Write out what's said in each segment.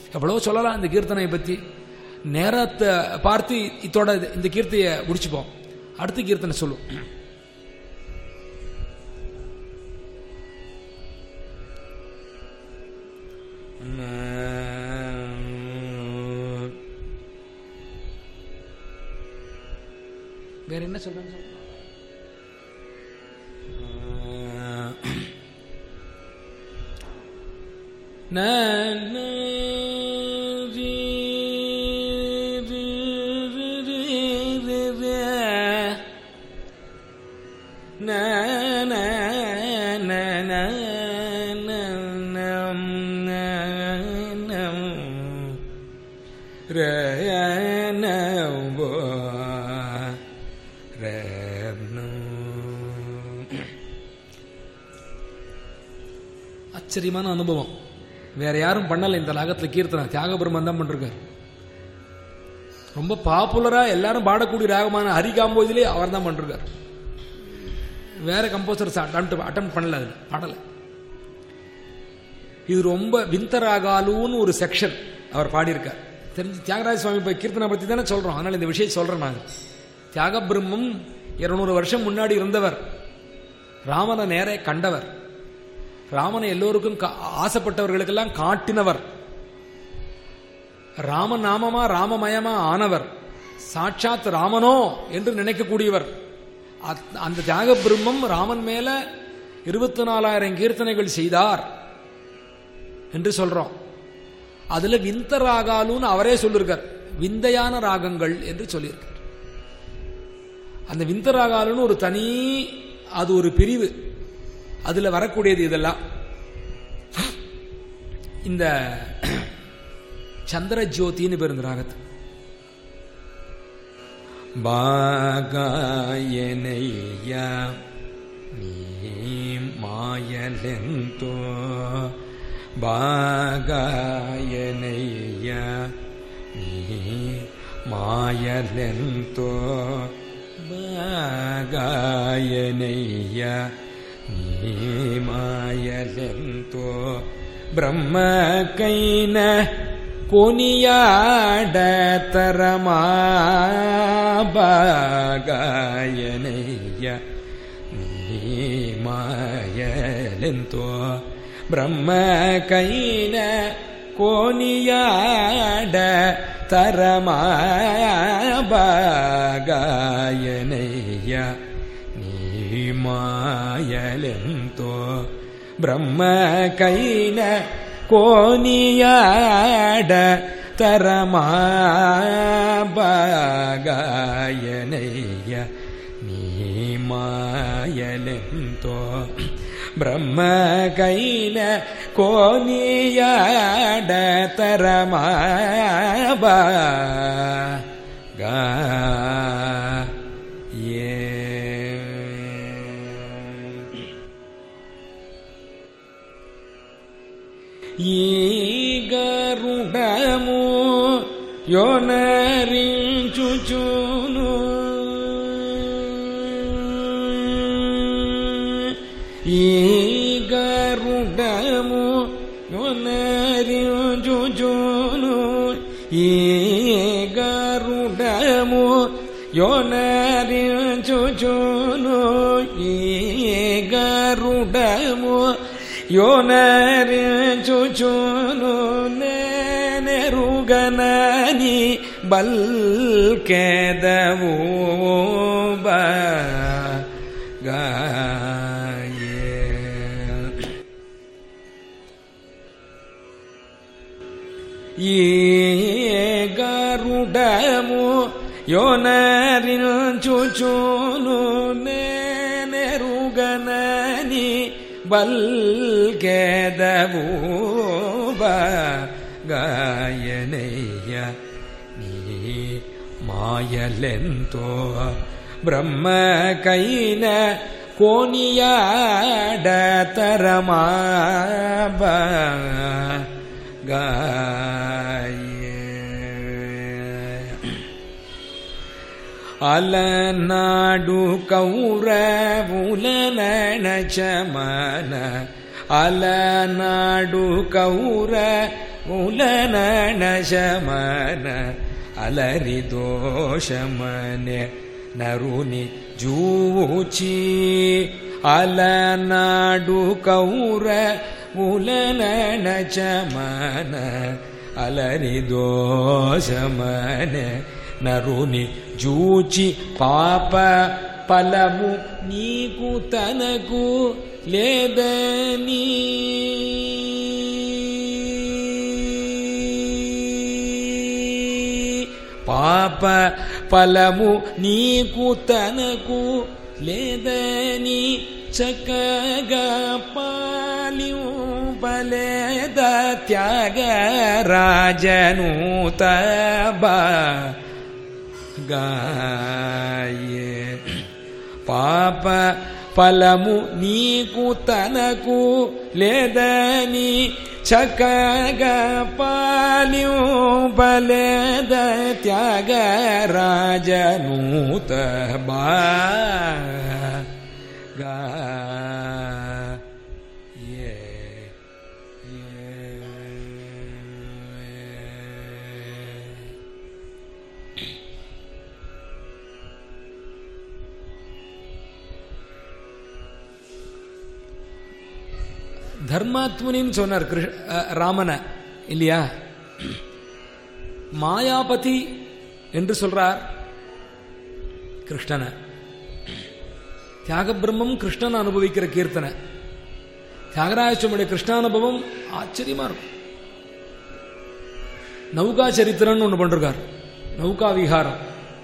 எவ்வளோ சொல்லலாம் இந்த கீர்த்தனை பற்றி நேரத்தை பார்த்து இதோட இந்த கீர்த்தையை முடிச்சுப்போம் அடுத்த கீர்த்தனை சொல்லும் வேற என்ன சொல்றேன்னு சொல்லுங்க ந ந ரி ரி ரி ரி ரி ரி. ந ந ந ந ந நம் ந நம். ர ந வ ர ந. ஆச்சரியமான அனுபவம் வேற யாரும் பண்ணல இந்த ராகத்துல கீர்த்தனை தியாக பிரம்மன் தான் பண்ணிருக்காரு ரொம்ப பாப்புலரா எல்லாரும் பாடக்கூடிய ராகமான ஹரிகாம்போதிலே அவர் தான் பண்ணிருக்காரு வேற கம்போசர்ஸ் அட்டம் அட்டம் பண்ணல அது பாடல இது ரொம்ப விந்தராகாலுன்னு ஒரு செக்ஷன் அவர் பாடியிருக்கார் தெரிஞ்சு தியாகராஜ சுவாமி இப்ப கீர்த்தனை பத்தி தானே சொல்றோம் அதனால இந்த விஷயம் சொல்றேன் நான் தியாக பிரம்மம் இருநூறு வருஷம் முன்னாடி இருந்தவர் ராமனை நேரே கண்டவர் ராமனை எல்லோருக்கும் கா- ஆசைப்பட்டவர்களுக்கெல்லாம் காட்டினவர் ராம நாமமா ராமமயமா ஆனவர் சாட்சாத் ராமனோ என்று நினைக்கக்கூடியவர் அத்- அந்த தியாக பிரம்மம் ராமன் மேல இருபத்தி நாலாயிரம் கீர்த்தனைகள் செய்தார் என்று சொல்றோம் அதுல விந்த ராகாலுன்னு அவரே சொல்லியிருக்கார் விந்தையான ராகங்கள் என்று சொல்லியிருக்கார் அந்த விந்த ராகாலுன்னு ஒரு தனி அது ஒரு பிரிவு அதுல வரக்கூடியது இதெல்லாம் இந்த சந்திர ஜோதின்னு பேர் இந்த ராகத்து బాగాయనయ్యా నీ మాయలెంతో బాగాయనయ్యా నీ మాయలెంతో బాగాయనయ్యా నీ మాయలెంతో బ్రహ్మకైన కొనియాడ తరమా బాగాయనయ్య నీ మాయలెంతో బ్రహ్మకైన కోనియాడ తరమా బాగాయనయ్య నీ మాయలెంతో బ్రహ్మకైన కోనియాడ తరమా బాగాయనయ్య నీ మాయలెంతో బ్రహ్మకైన కోనియాడ తరమా బాగా ఏ ఈ గరుడము యోనరించుచును ఈ గరుడము యోనరించుచును ఈ గరుడము యోనరించుచును ఈ గరుడము యోనరించుచును నెరుగనని బల్కెదవు గాయే ఈ గరుడము యోనరించుచును నెరుగనని బల్కెదవు గాయనయ్య నీ మాయలెంతో బ్రహ్మకైన కోనియాడ తరమా గాయ అలనాడు కౌరవుల నచమన అలనాడు కౌరవుల உலனன ಶಮನ ಅಲರಿ ದೋಷಮನೆ ನರುನಿ ಜೂಚಿ ಅಲನಾಡು ಕೌರ ಉಲನನ ಚಮನ ಅಲರಿ ದೋಷಮನೆ నరుని జూచి పాప ఫలము నీకు తనకు లేదని పాప ఫలము నీకు తనకు లేదని చక్కగా పాలింపలేద త్యాగరాజను తబా గాయే పాప ఫలము నీకు తనకు లేదని చక్కగా పాలింపలేద త్యాగరాజనూత బాగా ఏ தர்மாத்மனின்னு சொன்னார் கிருஷ் அஹ், ராமனை இல்லையா மாயாபதி என்று சொல்றார் கிருஷ்ணனை தியாக பிரம்மம் கிருஷ்ணன் அனுபவிக்கிற கீர்த்தனை தியாகராஜனுடைய கிருஷ்ணானுபவம் ஆச்சரியமா இருக்கும் நௌகா சரித்திரம்னு ஒன்று பண்ணிருக்கார் நௌகா விஹாரம்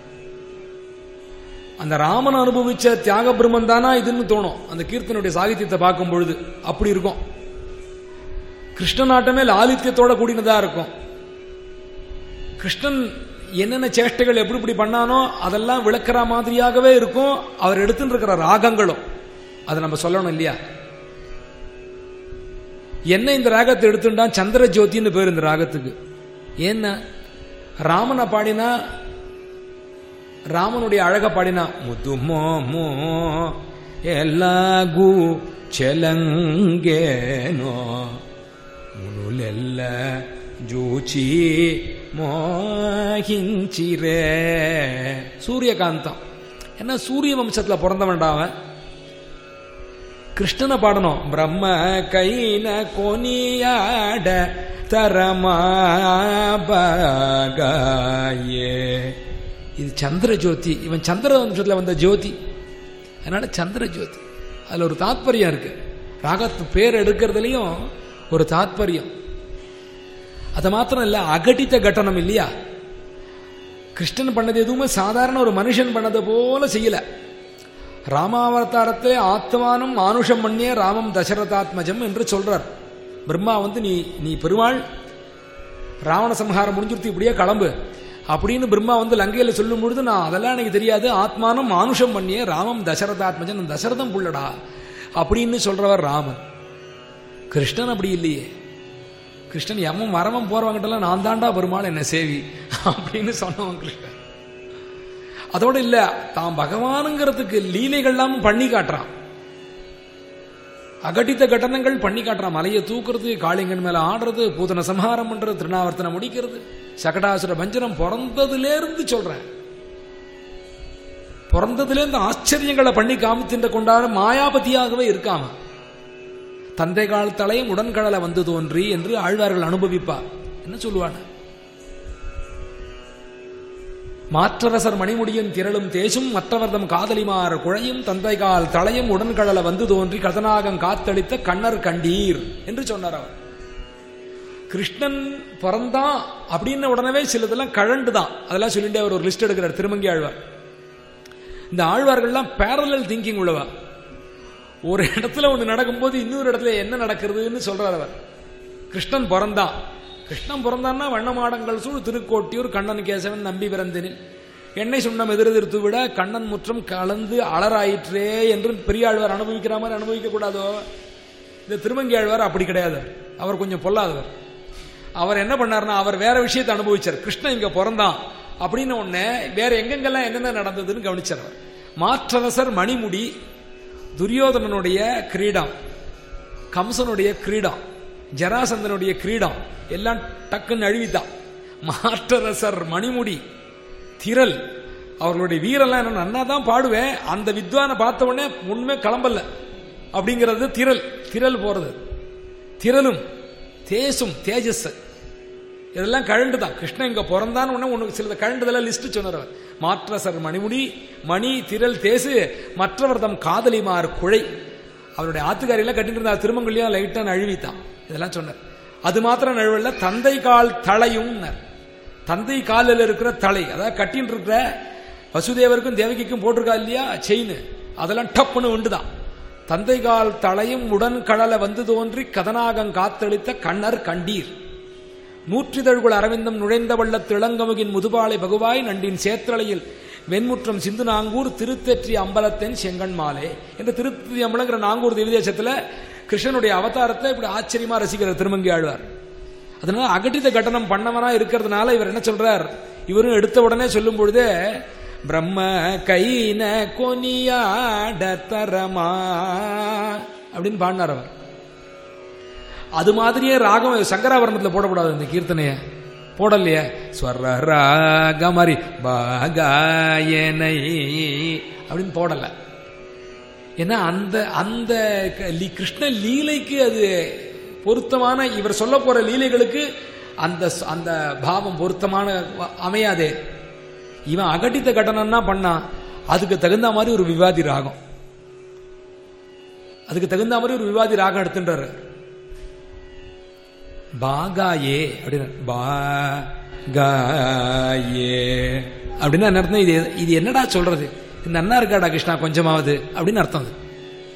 அந்த ராமன் அனுபவிச்ச தியாக பிரம்மன் தானா இதுன்னு தோணும் அந்த கீர்த்தனுடைய சாகித்யத்தை பார்க்கும் பொழுது அப்படி இருக்கும் கிருஷ்ணநாட்டமே லாலித்யத்தோட கூடினதா இருக்கும் கிருஷ்ணன் என்னென்ன சேஷ்டைகள் எப்படி இப்படி பண்ணானோ அதெல்லாம் விளக்குற மாதிரியாகவே இருக்கும் அவர் எடுத்துட்டு இருக்கிற ராகங்களும் அதை நம்ம சொல்லணும் இல்லையா என்ன இந்த ராகத்தை எடுத்துட்டா சந்திர ஜோதின்னு பேர் இந்த ராகத்துக்கு ஏன்னா ராமனை பாடினா ರಾಮನುடைய ಅழಗ ಪಾಡಿನ ಮುದ್ದು ಮೋಮೋ ಎಲ್ಲಾಗೂ ಚೆಲಂಗೇನೋ ಮುನುಲೆಲ್ಲ ಜೂಚಿ மோகிஞ்சிரே சூரியகாந்தம் என்ன சூரிய வம்சத்துல பிறந்தவன்டா அவன் கிருஷ்ணனை பாடணும் பிரம்ம கைன கொனியாட தரமாபகாயே இது சந்திர ஜோதி இவன் சந்திர வம்சத்துல வந்த ஜோதி அதனால சந்திர ஜோதி அதுல ஒரு தாத்பரியம் இருக்கு ராகத்து பேர் எடுக்கிறதுலயும் ஒரு தாத்பரியம் அது மாத்திரம் இல்ல அகடித்த கட்டணம் இல்லையா கிருஷ்ணன் பண்ணது எதுவுமே சாதாரண ஒரு மனுஷன் பண்ணது போல செய்யல ராமாவதாரத்தை ஆத்மானம் மானுஷம் பண்ணிய ராமம் தசரதாத்மஜம் என்று சொல்றார் பிரம்மா வந்து நீ நீ பெருமாள் ராவண சம்ஹாரம் முடிஞ்சுடுத்து இப்படியே கிளம்பு அப்படின்னு பிரம்மா வந்து லங்கையில சொல்லும் பொழுது நான் அதெல்லாம் எனக்கு தெரியாது ஆத்மானம் மானுஷம் பண்ணிய ராமம் தசரதாத்மஜன் தசரதம் புள்ளடா அப்படின்னு சொல்றவர் ராமன் கிருஷ்ணன் அப்படி இல்லையே கிருஷ்ணன் எம்மன் மரமம் போறவங்கிட்டலாம் நான் தாண்டா பெருமாள் என்ன சேவி அப்படின்னு சொன்னவன் கிருஷ்ணன் அதோட இல்ல தான் பகவானுங்கிறதுக்கு லீலைகள்லாம் பண்ணி காட்டுறான் அகட்டித்த கட்டணங்கள் பண்ணி காட்டுறான் மலையை தூக்குறது காளிங்கன் மேல ஆடுறது பூதன சம்ஹாரம் பண்றது திருநாவர்த்தனை முடிக்கிறது சகடாசுர பஞ்சனம் பிறந்ததுலேருந்து சொல்றேன் பிறந்ததுலேருந்து ஆச்சரியங்களை பண்ணி காமித்தின்ற கொண்டாட மாயாபதியாகவே இருக்காம தந்தை கால் தலையும் உடன்கடலை வந்து தோன்றி என்று ஆழ்வார்கள் அனுபவிப்பார் என்ன சொல்லுவான மாற்றரசர் மணிமுடியும் திரளும் தேசும் மற்றவர்தம் காதலிமார் குழையும் தந்தை கால் தலையும் உடன்கடலை வந்து தோன்றி கதனாகம் காத்தளித்த கண்ணர் கண்டீர் என்று சொன்னார் அவர் கிருஷ்ணன் பிறந்தான் அப்படின்னு உடனே சிலதெல்லாம் கழண்டு தான் அதெல்லாம் சொல்லிட்டு அவர் ஒரு லிஸ்ட் எடுக்கிறார் திருமங்கி ஆழ்வார் இந்த ஆழ்வார்கள்லாம் பேரலல் திங்கிங் உள்ளவா ஒரு இடத்துல ஒன்று நடக்கும்போது இன்னொரு இடத்துல என்ன நடக்கிறதுன்னு சொல்றார் அவர் கிருஷ்ணன் பிறந்தான் கிருஷ்ணன் பிறந்தான்னா வண்ணமாடங்கள் சூழ் திருக்கோட்டியூர் கண்ணன் கேசவன் நம்பி பிறந்தனில் எண்ணெய் சுண்ணம் எதிர்த்து விட கண்ணன் முற்றம் கலந்து அலராயிற்றே என்று பெரியாழ்வார் அனுபவிக்கிற மாதிரி அனுபவிக்க கூடாதோ இந்த திருமங்கி ஆழ்வார் அப்படி கிடையாது அவர் கொஞ்சம் பொல்லாதவர் அவர் என்ன பண்ணார்னா அவர் வேற விஷயத்தை அனுபவிச்சார் கிருஷ்ணன் இங்க பிறந்தான் அப்படின்னு உடனே வேற எங்கெங்கெல்லாம் என்னென்ன நடந்ததுன்னு கவனிச்சார் அவர் மாற்றரசர் மணிமுடி துரியோதனனுடைய கிரீடம் கம்சனுடைய கிரீடம் ஜராசந்தனுடைய கிரீடம் எல்லாம் டக்குன்னு அழுவித்தான் மாற்றரசர் மணிமுடி திரள் அவர்களுடைய வீரெல்லாம் என்ன நன்னா தான் பாடுவேன் அந்த வித்வானை பார்த்த உடனே ஒண்ணுமே கிளம்பல அப்படிங்கிறது திரள் திரள் போறது திரளும் தேசும் தேஜஸ் இதெல்லாம் கழண்டு தான் கிருஷ்ணன் இங்க பிறந்தான்னு உடனே உனக்கு சில கழண்டுதெல்லாம் லிஸ்ட் சொன்னார் அவர் மாற்றசர் மணிமுடி மணி திரள் தேசு மற்றவர் தம் காதலிமார் குழை அவருடைய ஆத்துக்காரியெல்லாம் கட்டிட்டு இருந்தா திருமங்கல்யம் லைட்டா நழுவித்தான் இதெல்லாம் சொன்னார் அது மாத்திரம் நழுவல தந்தை கால் தலையும் தந்தை காலில் இருக்கிற தலை அதாவது கட்டின்னு இருக்கிற வசுதேவருக்கும் தேவகிக்கும் போட்டிருக்கா இல்லையா செயின் அதெல்லாம் டப்புன்னு உண்டுதான் தந்தை கால் தலையும் உடன் கடலை வந்து தோன்றி கதனாகம் காத்தளித்த கண்ணர் கண்டீர் நூற்றிதழ்குள் அரவிந்தம் நுழைந்த வள்ள திளங்கமுகின் முதுபாலை பகுவாய் நண்டின் சேத்திரலையில் வெண்முற்றம் சிந்து நாங்கூர் திருத்தெற்றி அம்பலத்தென் செங்கன் மாலே என்று திருத்தி அம்பலங்கிற நாங்கூர் திவ்யதேசத்துல கிருஷ்ணனுடைய அவதாரத்தை இப்படி ஆச்சரியமா ரசிக்கிற திருமங்கி ஆழ்வார் அதனால அகட்டித கட்டணம் பண்ணவனா இருக்கிறதுனால இவர் என்ன சொல்றார் இவரும் எடுத்த உடனே சொல்லும் பொழுதே பிரம்ம கைன கொனியாட தரமா அப்படின்னு பாடினார் அவர் அது மாதிரியே ராகம் சங்கராபரணத்தில் போடக்கூடாது இந்த கீர்த்தனைய போடலையே ஸ்வர ராகமரி பாகாயனை அப்படின்னு போடல ஏன்னா அந்த அந்த க- லீ- கிருஷ்ண லீலைக்கு அது பொருத்தமான இவர் சொல்ல போற லீலைகளுக்கு அந்த ச- அந்த பாவம் பொருத்தமான வ- அமையாதே இவன் அகட்டித்த கட்டணம்னா பண்ணான் அதுக்கு தகுந்த மாதிரி ஒரு விவாதி ராகம் அதுக்கு தகுந்த மாதிரி ஒரு விவாதி ராகம் எடுத்துன்றாரு பாகாயே அப்படின்னு பாகாயே அப்படின்னா என்ன அர்த்தம் இது இது என்னடா சொல்றது இது நன்னா இருக்காடா கிருஷ்ணா கொஞ்சமாவது அப்படின்னு அர்த்தம் அது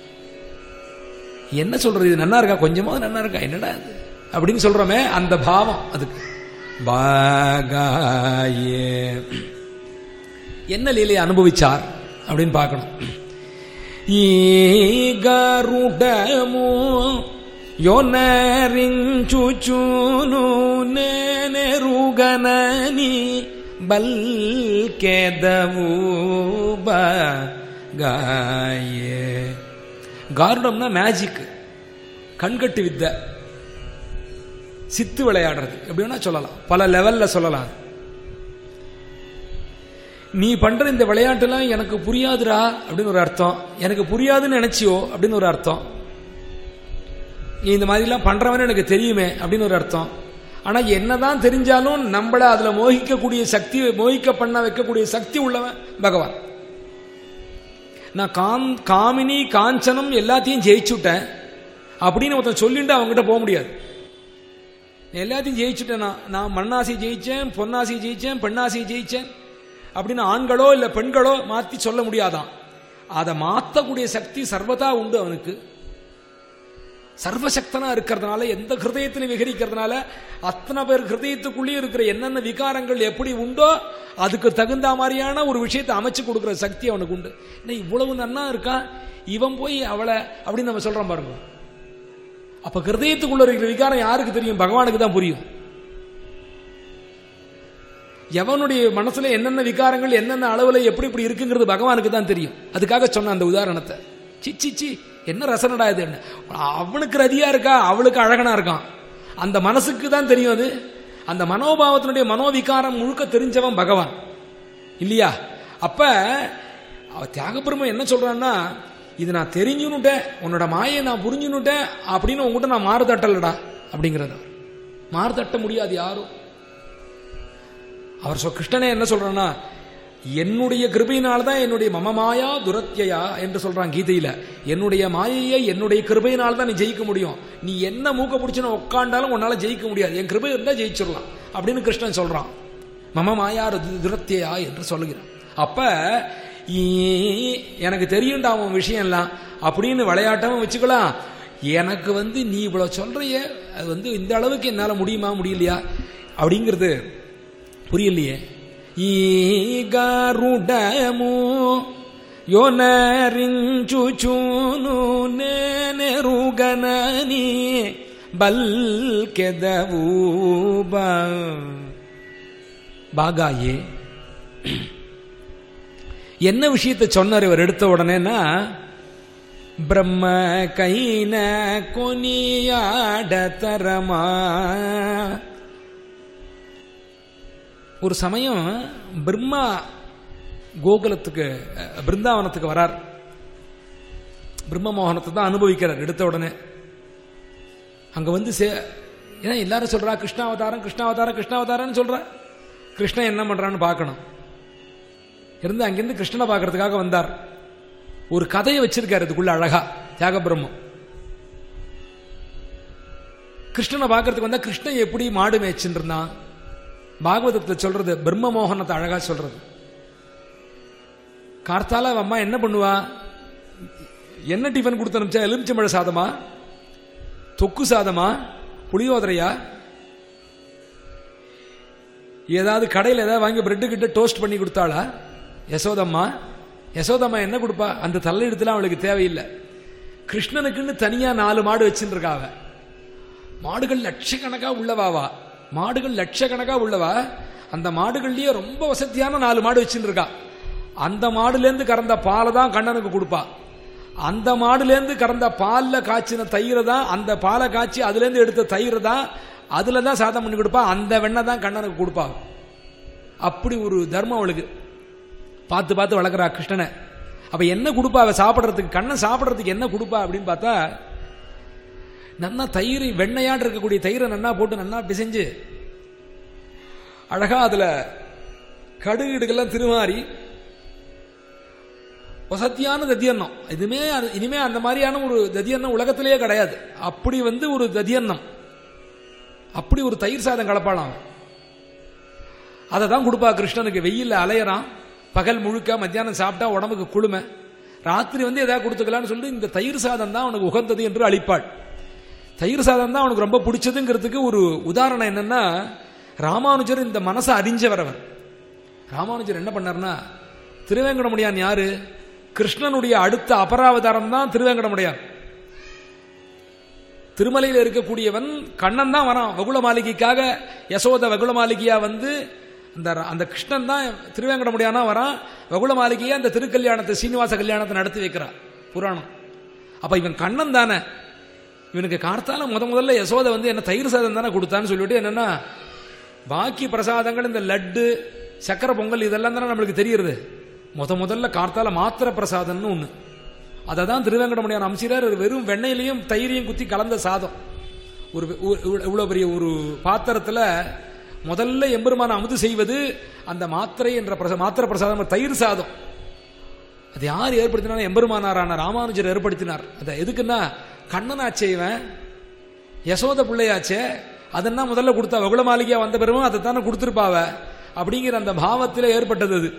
என்ன சொல்றது இது நன்னா இருக்கா கொஞ்சமாவது நன்னா இருக்கா என்னடா இது அப்படின்னு சொல்றோமே அந்த பாவம் அதுக்கு பாகாயே என்ன லீலையை அனுபவிச்சார் அப்படின்னு பார்க்கணும் ఈగరుడము యొనరించుచును నేనెరుగనని బల్కెదవు గాయే காருடம்னா மேஜிக் கண்கட்டு வித்தை சித்து விளையாடுறது எப்படி வேணா சொல்லலாம் பல லெவல்ல சொல்லலாம் நீ பண்ற இந்த விளையாட்டுலாம் எனக்கு புரியாதுடா அப்படின்னு ஒரு அர்த்தம் எனக்கு புரியாதுன்னு நினைச்சியோ அப்படின்னு ஒரு அர்த்தம் நீ இந்த மாதிரிலாம் பண்றவன்னு எனக்கு தெரியுமே அப்படின்னு ஒரு அர்த்தம் ஆனா என்னதான் தெரிஞ்சாலும் நம்மள அதுல மோகிக்கக்கூடிய சக்தி மோகிக்க பண்ண வைக்கக்கூடிய சக்தி உள்ளவன் பகவான் நான் காம் காமினி காஞ்சனம் எல்லாத்தையும் ஜெயிச்சுட்டேன் அப்படின்னு ஒருத்தன் சொல்லிட்டு அவங்ககிட்ட போக முடியாது எல்லாத்தையும் ஜெயிச்சுட்டேன் நான் நான் மண்ணாசி ஜெயிச்சேன் பொன்னாசி ஜெயிச்சேன் பெண்ணாசி ஜெயிச்சேன் அப்படின்னு ஆண்களோ இல்ல பெண்களோ மாத்தி சொல்ல முடியாதான் அதை மாத்தக்கூடிய சக்தி சர்வதா உண்டு அவனுக்கு சர்வசக்தனா இருக்கிறதுனால எந்த ஹிருதயத்திலும் விகரிக்கிறதுனால அத்தனை பேர் ஹிருதயத்துக்குள்ளேயும் இருக்கிற என்னென்ன விகாரங்கள் எப்படி உண்டோ அதுக்கு தகுந்த மாதிரியான ஒரு விஷயத்தை அமைச்சு கொடுக்கிற சக்தி அவனுக்கு உண்டு என்ன இவ்வளவு நன்னா இருக்கா இவன் போய் அவளை அப்படின்னு நம்ம சொல்றோம் பாருங்க அப்ப ஹிருதயத்துக்குள்ள இருக்கிற விகாரம் யாருக்கு தெரியும் பகவானுக்கு தான் புரியும் எவனுடைய மனசுல என்னென்ன விகாரங்கள் என்னென்ன அளவுல எப்படி இப்படி இருக்குங்கிறது பகவானுக்கு தான் தெரியும் அதுக்காக சொன்ன அந்த உதாரணத்தை சி சி சி என்ன ரசனடா இது என்ன அவனுக்கு ரதியா இருக்கா அவளுக்கு அழகனா இருக்கான் அந்த மனசுக்கு தான் தெரியும் அது அந்த மனோபாவத்தினுடைய மனோவிகாரம் முழுக்க தெரிஞ்சவன் பகவான் இல்லையா அப்ப அவ தியாகபெருமை என்ன சொல்றான்னா இது நான் தெரிஞ்சுன்னுட்டேன் உன்னோட மாயை நான் புரிஞ்சுன்னுட்டேன் அப்படின்னு உங்ககிட்ட நான் மாறுதட்டலடா அப்படிங்கிறது அவர். மாறுதட்ட முடியாது யாரும் அவர் சொ கிருஷ்ணனே என்ன சொல்றான்னா என்னுடைய கிருபையினால தான் என்னுடைய மம மாயா துரத்தியா என்று சொல்றான் கீதையில என்னுடைய மாயையை என்னுடைய கிருபையினால தான் நீ ஜெயிக்க முடியும் நீ என்ன மூக்க பிடிச்சுன்னு உட்காண்டாலும் உன்னால ஜெயிக்க முடியாது என் கிருபை இருந்தா ஜெயிச்சிடலாம் அப்படின்னு கிருஷ்ணன் சொல்றான் மம மாயா து- துரத்தியா என்று சொல்லுகிறான் அப்ப ஈ- எனக்கு தெரியும்டா அவன் விஷயம் எல்லாம் அப்படின்னு விளையாட்டவும் வச்சுக்கலாம் எனக்கு வந்து நீ இவ்வளவு சொல்றியே அது வந்து இந்த அளவுக்கு என்னால முடியுமா முடியலையா அப்படிங்கிறது புரியலையே ఈగారుడము యొనరించుచును నేనెరుగనని బల్కెదవు பாகாயே என்ன விஷயத்தை சொன்னார் இவர் எடுத்த உடனேன்னா பிரம்ம கைன கொனியாட தரமா ஒரு சமயம் பிரம்மா கோகுலத்துக்கு அஹ், பிருந்தாவனத்துக்கு வரார் பிரம்ம மோகனத்தை தான் அனுபவிக்கிறார் எடுத்த உடனே அங்க வந்து சே ஏன்னா எல்லாரும் சொல்றா கிருஷ்ணாவதாரம் கிருஷ்ணாவதாரம் கிருஷ்ணாவதாரம்னு சொல்றா கிருஷ்ணன் என்ன பண்றான்னு பார்க்கணும் இருந்து அங்கிருந்து கிருஷ்ணனை பார்க்கறதுக்காக வந்தார் ஒரு கதையை வச்சிருக்காரு இதுக்குள்ள அழகா தியாக பிரம்மம் கிருஷ்ணனை பார்க்கறதுக்கு வந்தா கிருஷ்ணன் எப்படி மாடு மேய்ச்சின்னு இருந்தான் பாகவதத்தில் சொல்றது பிரம்ம மோகனத்தை அழகா சொல்றது கார்த்தால அவன் அம்மா என்ன பண்ணுவா என்ன டிஃபன் கொடுத்து அனுப்பிச்சா எலுமிச்சம்பழ சாதமா தொக்கு சாதமா புளியோதரையா ஏதாவது கடையில் ஏதாவது வாங்கி பிரெட்டு கிட்ட டோஸ்ட் பண்ணி கொடுத்தாளா யசோதம்மா யசோதம்மா என்ன கொடுப்பா அந்த தள்ளிடத்துல அவளுக்கு தேவையில்லை கிருஷ்ணனுக்குன்னு தனியா நாலு மாடு வச்சுட்டு இருக்கா அவ மாடுகள் லட்சக்கணக்கா உள்ளவாவா மாடுகள் லட்சக்கணக்கா உள்ளவா அந்த மாடுகள்லயே ரொம்ப வசதியான நாலு மாடு வச்சுட்டு இருக்கா அந்த மாடுலேருந்து கறந்த பாலை தான் கண்ணனுக்கு கொடுப்பா அந்த மாடுலேருந்து கறந்த பால்ல காய்ச்சின தயிரை தான் அந்த பாலை காய்ச்சி அதுலேருந்து எடுத்த தயிரை தான் அதுல தான் சாதம் பண்ணி கொடுப்பா அந்த வெண்ணெய் தான் கண்ணனுக்கு கொடுப்பா அப்படி ஒரு தர்மம் அவளுக்கு பார்த்து பார்த்து வளர்க்குறா கிருஷ்ணனை அப்ப என்ன கொடுப்பா அவ சாப்பிட்றதுக்கு கண்ணன் சாப்பிட்றதுக்கு என்ன கொடுப்பா அப்படின்னு பார்த்தா நன்னா தயிர் வெண்ணையாட்டு இருக்கக்கூடிய தயிரை நன்னா போட்டு நன்னா பிசைஞ்சு அழகா அதுல கடுகுடுக்கெல்லாம் திருமாறி வசத்தியான ததியன்னம் இதுமே அது- இனிமே அந்த மாதிரியான ஒரு ததியன்னம் உலகத்திலேயே கிடையாது அப்படி வந்து ஒரு ததியன்னம் அப்படி ஒரு தயிர் சாதம் கலப்பாளாம் அதை தான் கொடுப்பா கிருஷ்ணனுக்கு வெயில்ல அலையறான் பகல் முழுக்க மத்தியானம் சாப்பிட்டா உடம்புக்கு குளுமை ராத்திரி வந்து எதாவது கொடுத்துக்கலாம்னு சொல்லி இந்த தயிர் சாதம் தான் அவனுக்கு உகந்தது என்று அளிப்பாள் தயிர் சாதம் தான் அவனுக்கு ரொம்ப பிடிச்சதுங்கிறதுக்கு ஒரு உதாரணம் என்னன்னா ராமானுஜர் இந்த மனசை அறிஞ்சவர் அவர் ராமானுஜர் என்ன பண்ணார்னா திருவேங்கடமுடியான் யாரு கிருஷ்ணனுடைய அடுத்த அபராவதாரம் தான் திருவேங்கடமுடியான் திருமலையில் இருக்கக்கூடியவன் கண்ணன் தான் வரான் வகுள மாளிகைக்காக யசோத வகுள மாளிகையா வந்து அந்த அந்த கிருஷ்ணன் தான் திருவேங்கடமுடியானா வரான் வகுள மாளிகையை அந்த திருக்கல்யாணத்தை சீனிவாச கல்யாணத்தை நடத்தி வைக்கிறான் புராணம் அப்ப இவன் கண்ணன் தானே இவனுக்கு கார்த்தால முத முதல்ல யசோதை வந்து என்ன தயிர் சாதம் தானே கொடுத்தான்னு சொல்லிட்டு என்னன்னா பாக்கி பிரசாதங்கள் இந்த லட்டு சக்கரை பொங்கல் இதெல்லாம் தானே நம்மளுக்கு தெரியுது முத முதல்ல கார்த்தால மாத்திர பிரசாதம்னு ஒண்ணு அதை தான் திருவேங்கடமுடியான் அம்சிறார் வெறும் வெண்ணெயிலையும் தயிரையும் குத்தி கலந்த சாதம் ஒரு ஒரு- இவ்வளவு பெரிய ஒரு பாத்திரத்துல முதல்ல எம்பெருமான அமுது செய்வது அந்த மாத்திரை என்ற பிரச- மாத்திர பிரசாதம் தயிர் சாதம் அது யார் ஏற்படுத்தினார் எம்பெருமானாரான ராமானுஜர் ஏற்படுத்தினார் அதை எதுக்குன்னா கண்ணனாச்சே இவன் யசோத பிள்ளையாச்சே அதன்னா முதல்ல கொடுத்தா வகுள மாளிகையா வந்த பிறகும் அதை தானே கொடுத்துருப்பாவ அப்படிங்கிற அந்த பாவத்தில் ஏற்பட்டது அது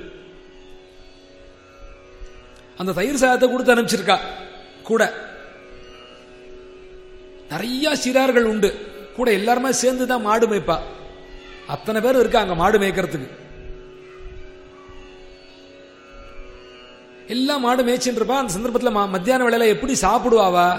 அந்த தயிர் சாதத்தை கொடுத்து அனுப்பிச்சிருக்கா கூட நிறைய சிறார்கள் உண்டு கூட எல்லாருமே சேர்ந்து தான் மாடு மேய்ப்பா அத்தனை பேர் இருக்காங்க மாடு மேய்க்கிறதுக்கு எல்லாம் மாடு மேய்ச்சின்னு இருப்பா அந்த சந்தர்ப்பத்தில் ம- மத்தியான வேளையில எப்படி சாப்பிடுவாவா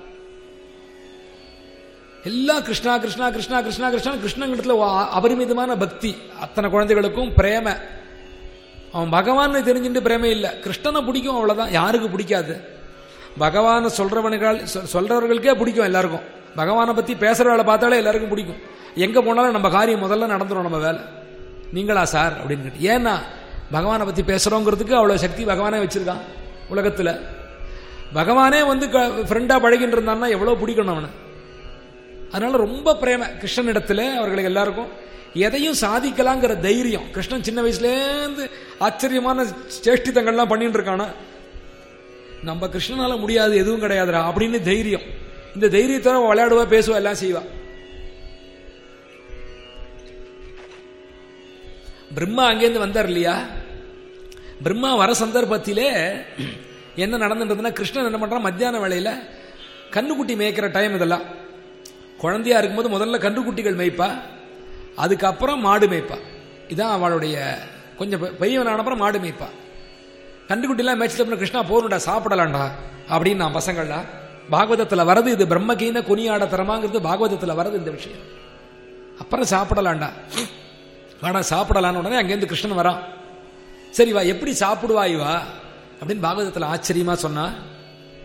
எல்லாம் கிருஷ்ணா கிருஷ்ணா கிருஷ்ணா கிருஷ்ணா கிருஷ்ணா கிருஷ்ணங்கிடத்துல ஒ- அபரிமிதமான பக்தி அத்தனை குழந்தைகளுக்கும் பிரேம அவன் பகவான் தெரிஞ்சுட்டு பிரேமை இல்லை கிருஷ்ணனை பிடிக்கும் அவ்வளவுதான் யாருக்கு பிடிக்காது பகவானை சொல்றவனுகள் சொ- சொல்றவர்களுக்கே பிடிக்கும் எல்லாருக்கும் பகவானை பத்தி பேசுறவளை பார்த்தாலே எல்லாருக்கும் பிடிக்கும் எங்க போனாலும் நம்ம காரியம் முதல்ல நடந்துரும் நம்ம வேலை நீங்களா சார் அப்படின்னு கேட்டு ஏன்னா பகவானை பத்தி பேசுறோங்கிறதுக்கு அவ்வளவு சக்தி பகவானே வச்சிருக்கான் உலகத்துல பகவானே வந்து ஃப்ரெண்டா பழகிட்டு இருந்தான்னா எவ்வளவு பிடிக்கணும் அவனை அதனால ரொம்ப பிரேம கிருஷ்ணனிடத்துல அவர்களுக்கு எல்லாருக்கும் எதையும் சாதிக்கலாங்கிற தைரியம் கிருஷ்ணன் சின்ன வயசுலேருந்து ஆச்சரியமான சேஷ்டித்தங்கள்லாம் பண்ணிட்டு இருக்கானா நம்ம கிருஷ்ணனால முடியாது எதுவும் கிடையாதுடா அப்படின்னு தைரியம் இந்த தைரியத்தோட அவ விளையாடுவா பேசுவா எல்லாம் செய்வா பிரம்மா அங்கேருந்து வந்தார் இல்லையா பிரம்மா வர சந்தர்ப்பத்திலே என்ன நடந்துன்றதுன்னா கிருஷ்ணன் என்ன பண்றான் மத்தியான வேளையில கண்ணுக்குட்டி மேய்க்கிற டைம் இதெல்லாம் குழந்தையா இருக்கும்போது முதல்ல கன்றுக்குட்டிகள் மேய்ப்பா அதுக்கப்புறம் மாடு மேய்ப்பா இதான் அவளுடைய கொஞ்சம் பெ- பெரியவனான அப்புறம் மாடு மேய்ப்பா கன்றுக்குட்டிலாம் மேய்ச்சிட்டு அப்புறம் கிருஷ்ணா போருண்டா சாப்பிடலாம்டா அப்படின்னு நான் பசங்கள்டா பாகவதத்தில் வரது இது பிரம்மகீன குனியாட தரமாங்கிறது பாகவதத்தில் வரது இந்த விஷயம் அப்புறம் சாப்பிடலாம்டா வாடா சாப்பிடலான்னு உடனே அங்கேருந்து கிருஷ்ணன் வரான் சரி வா எப்படி சாப்பிடுவா இவா அப்படின்னு பாகவதத்தில் ஆச்சரியமா சொன்னா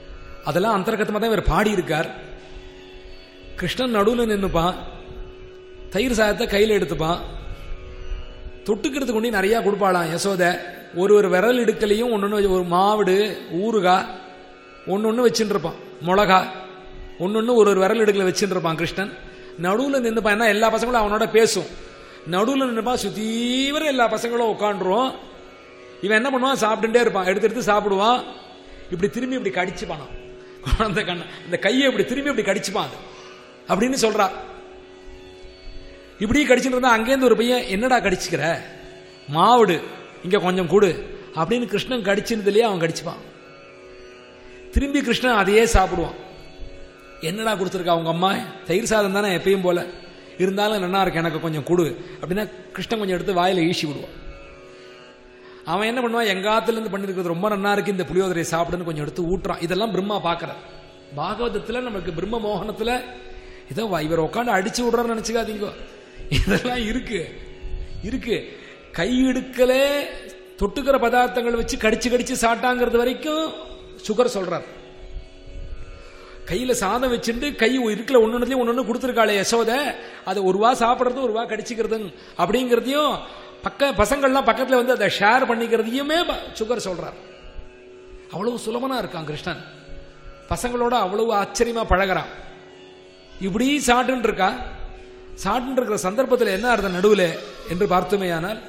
அதெல்லாம் அந்தர்கத்தமாக தான் இவர் பாடி இருக்கார் கிருஷ்ணன் நடுவில் நின்னுப்பான் தயிர் சாதத்தை கையில் எடுத்துப்பான் தொட்டுக்கிறதுக்கு கொண்டு நிறைய கொடுப்பாளாம் யசோத ஒரு ஒரு விரல் இடுக்கலையும் ஒன்று ஒரு மாவிடு ஊறுகாய் ஒன்று ஒன்று வச்சுட்டு இருப்பான் மிளகா ஒன்று ஒன்று ஒரு ஒரு விரல் இடுக்கில் வச்சுட்டு இருப்பான் கிருஷ்ணன் நடுவில் நின்றுப்பான் ஏன்னா எல்லா பசங்களும் அவனோட பேசும் நடுவில் நின்றுப்பான் சுத்தீவிர எல்லா பசங்களும் உட்காந்துரும் இவன் என்ன பண்ணுவான் சாப்பிட்டுட்டே இருப்பான் எடுத்து எடுத்து சாப்பிடுவான் இப்படி திரும்பி இப்படி கடிச்சுப்பானான் குழந்தை கண்ண இந்த கையை இப்படி திரும்பி இப்படி கடிச்சுப்பான் அது அப்படின்னு சொல்றா இப்படி கடிச்சுட்டு இருந்தா அங்கேருந்து ஒரு பையன் என்னடா கடிச்சுக்கிற மாவுடு இங்க கொஞ்சம் கொடு அப்படின்னு கிருஷ்ணன் கடிச்சிருந்ததுலயே அவன் கடிச்சுப்பான் திரும்பி கிருஷ்ணன் அதையே சாப்பிடுவான் என்னடா கொடுத்துருக்கா அவங்க அம்மா தயிர் சாதம் தானே எப்பயும் போல இருந்தாலும் நல்லா இருக்கு எனக்கு கொஞ்சம் கொடு அப்படின்னா கிருஷ்ணன் கொஞ்சம் எடுத்து வாயில ஈசி விடுவான் அவன் என்ன பண்ணுவான் எங்காத்துல இருந்து பண்ணிருக்கிறது ரொம்ப நன்னா இருக்கு இந்த புளியோதரையை சாப்பிடுன்னு கொஞ்சம் எடுத்து ஊட்டுறான் இதெல்லாம் பிரம்மா பார்க்கறார் பாகவதத்துல நமக்கு பிரம்ம மோகனத்துல இதோ வா- இவர் உட்காந்து அடிச்சு விடுறான்னு நினைச்சுக்காதீங்க இதெல்லாம் இருக்கு இருக்கு கை இடுக்கலே தொட்டுக்கிற பதார்த்தங்களை வச்சு கடிச்சு கடிச்சு சாட்டாங்கிறது வரைக்கும் சுகர் சொல்றார் கையில சாதம் வச்சுட்டு கை இருக்கிற ஒன்னொன்னுலயும் ஒன்னொன்னு கொடுத்துருக்காளே யசோத அதை ஒரு ரூபா சாப்பிடுறது ஒரு ரூபா கடிச்சுக்கிறது அப்படிங்கிறதையும் பக்க பசங்கள்லாம் பக்கத்துல வந்து அதை ஷேர் பண்ணிக்கிறதையுமே ப- சுகர் சொல்றார் அவ்வளவு சுலபனா இருக்கான் கிருஷ்ணன் பசங்களோட அவ்வளவு ஆச்சரியமா பழகுறான் இப்படி சாட்டுன்னு இருக்கா சாட்டுன்னு இருக்கிற சந்தர்ப்பத்தில் என்ன அர்த்தம் நடுவில் என்று பார்த்தோமேயானால்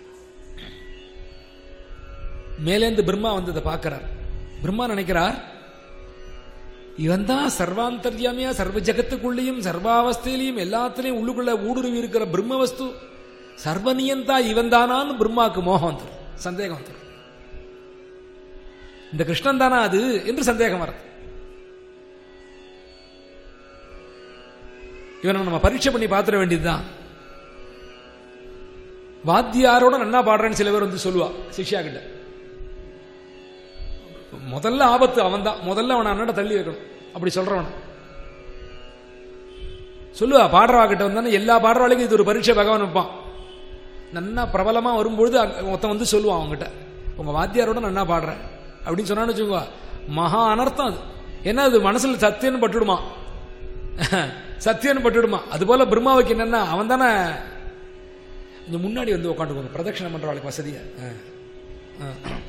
மேலேந்து பிரம்மா வந்து அதை பார்க்கிறார் பிரம்மா நினைக்கிறார் இவன் தான் சர்வாந்தர்யாமியா சர்வ ஜகத்துக்குள்ளேயும் சர்வாவஸ்தையிலையும் எல்லாத்திலையும் உள்ளுக்குள்ள ஊடுருவி இருக்கிற பிரம்ம வஸ்து சர்வனியந்தா இவன் தானான்னு பிரம்மாவுக்கு மோகம் வந்துடும் சந்தேகம் வந்துடும் இந்த கிருஷ்ணன் தானா அது என்று சந்தேகம் வருது இவனை நம்ம பரீட்சை பண்ணி பாத்திர வேண்டியதுதான் வாத்தியாரோட நன்னா பாடுறேன்னு சில பேர் வந்து சொல்லுவா சிஷ்யா கிட்ட முதல்ல ஆபத்து அவன் தான் முதல்ல அவனை அண்ணட தள்ளி வைக்கணும் அப்படி சொல்றவன் சொல்லுவா பாடுறவா கிட்ட வந்தானே எல்லா பாடுறவாளுக்கும் இது ஒரு பரீட்சை பகவான் வைப்பான் நன்னா பிரபலமா வரும்பொழுது அங்க ஒருத்தன் வந்து சொல்லுவான் அவங்ககிட்ட உங்க வாத்தியாரோட நன்னா பாடுறேன் அப்படின்னு சொன்னான்னு வச்சுக்கோங்க மகா அனர்த்தம் அது ஏன்னா அது மனசுல சத்தியன்னு பட்டுடுமா சத்தியன்னு பட்டுடுமா அது போல பிரம்மாவுக்கு என்னன்னா அவன் தானே கொஞ்சம் முன்னாடி வந்து உட்காந்துக்கோங்க பிரதட்சணம் பண்றவாளுக்கு வசதியா ஆ. ஆ.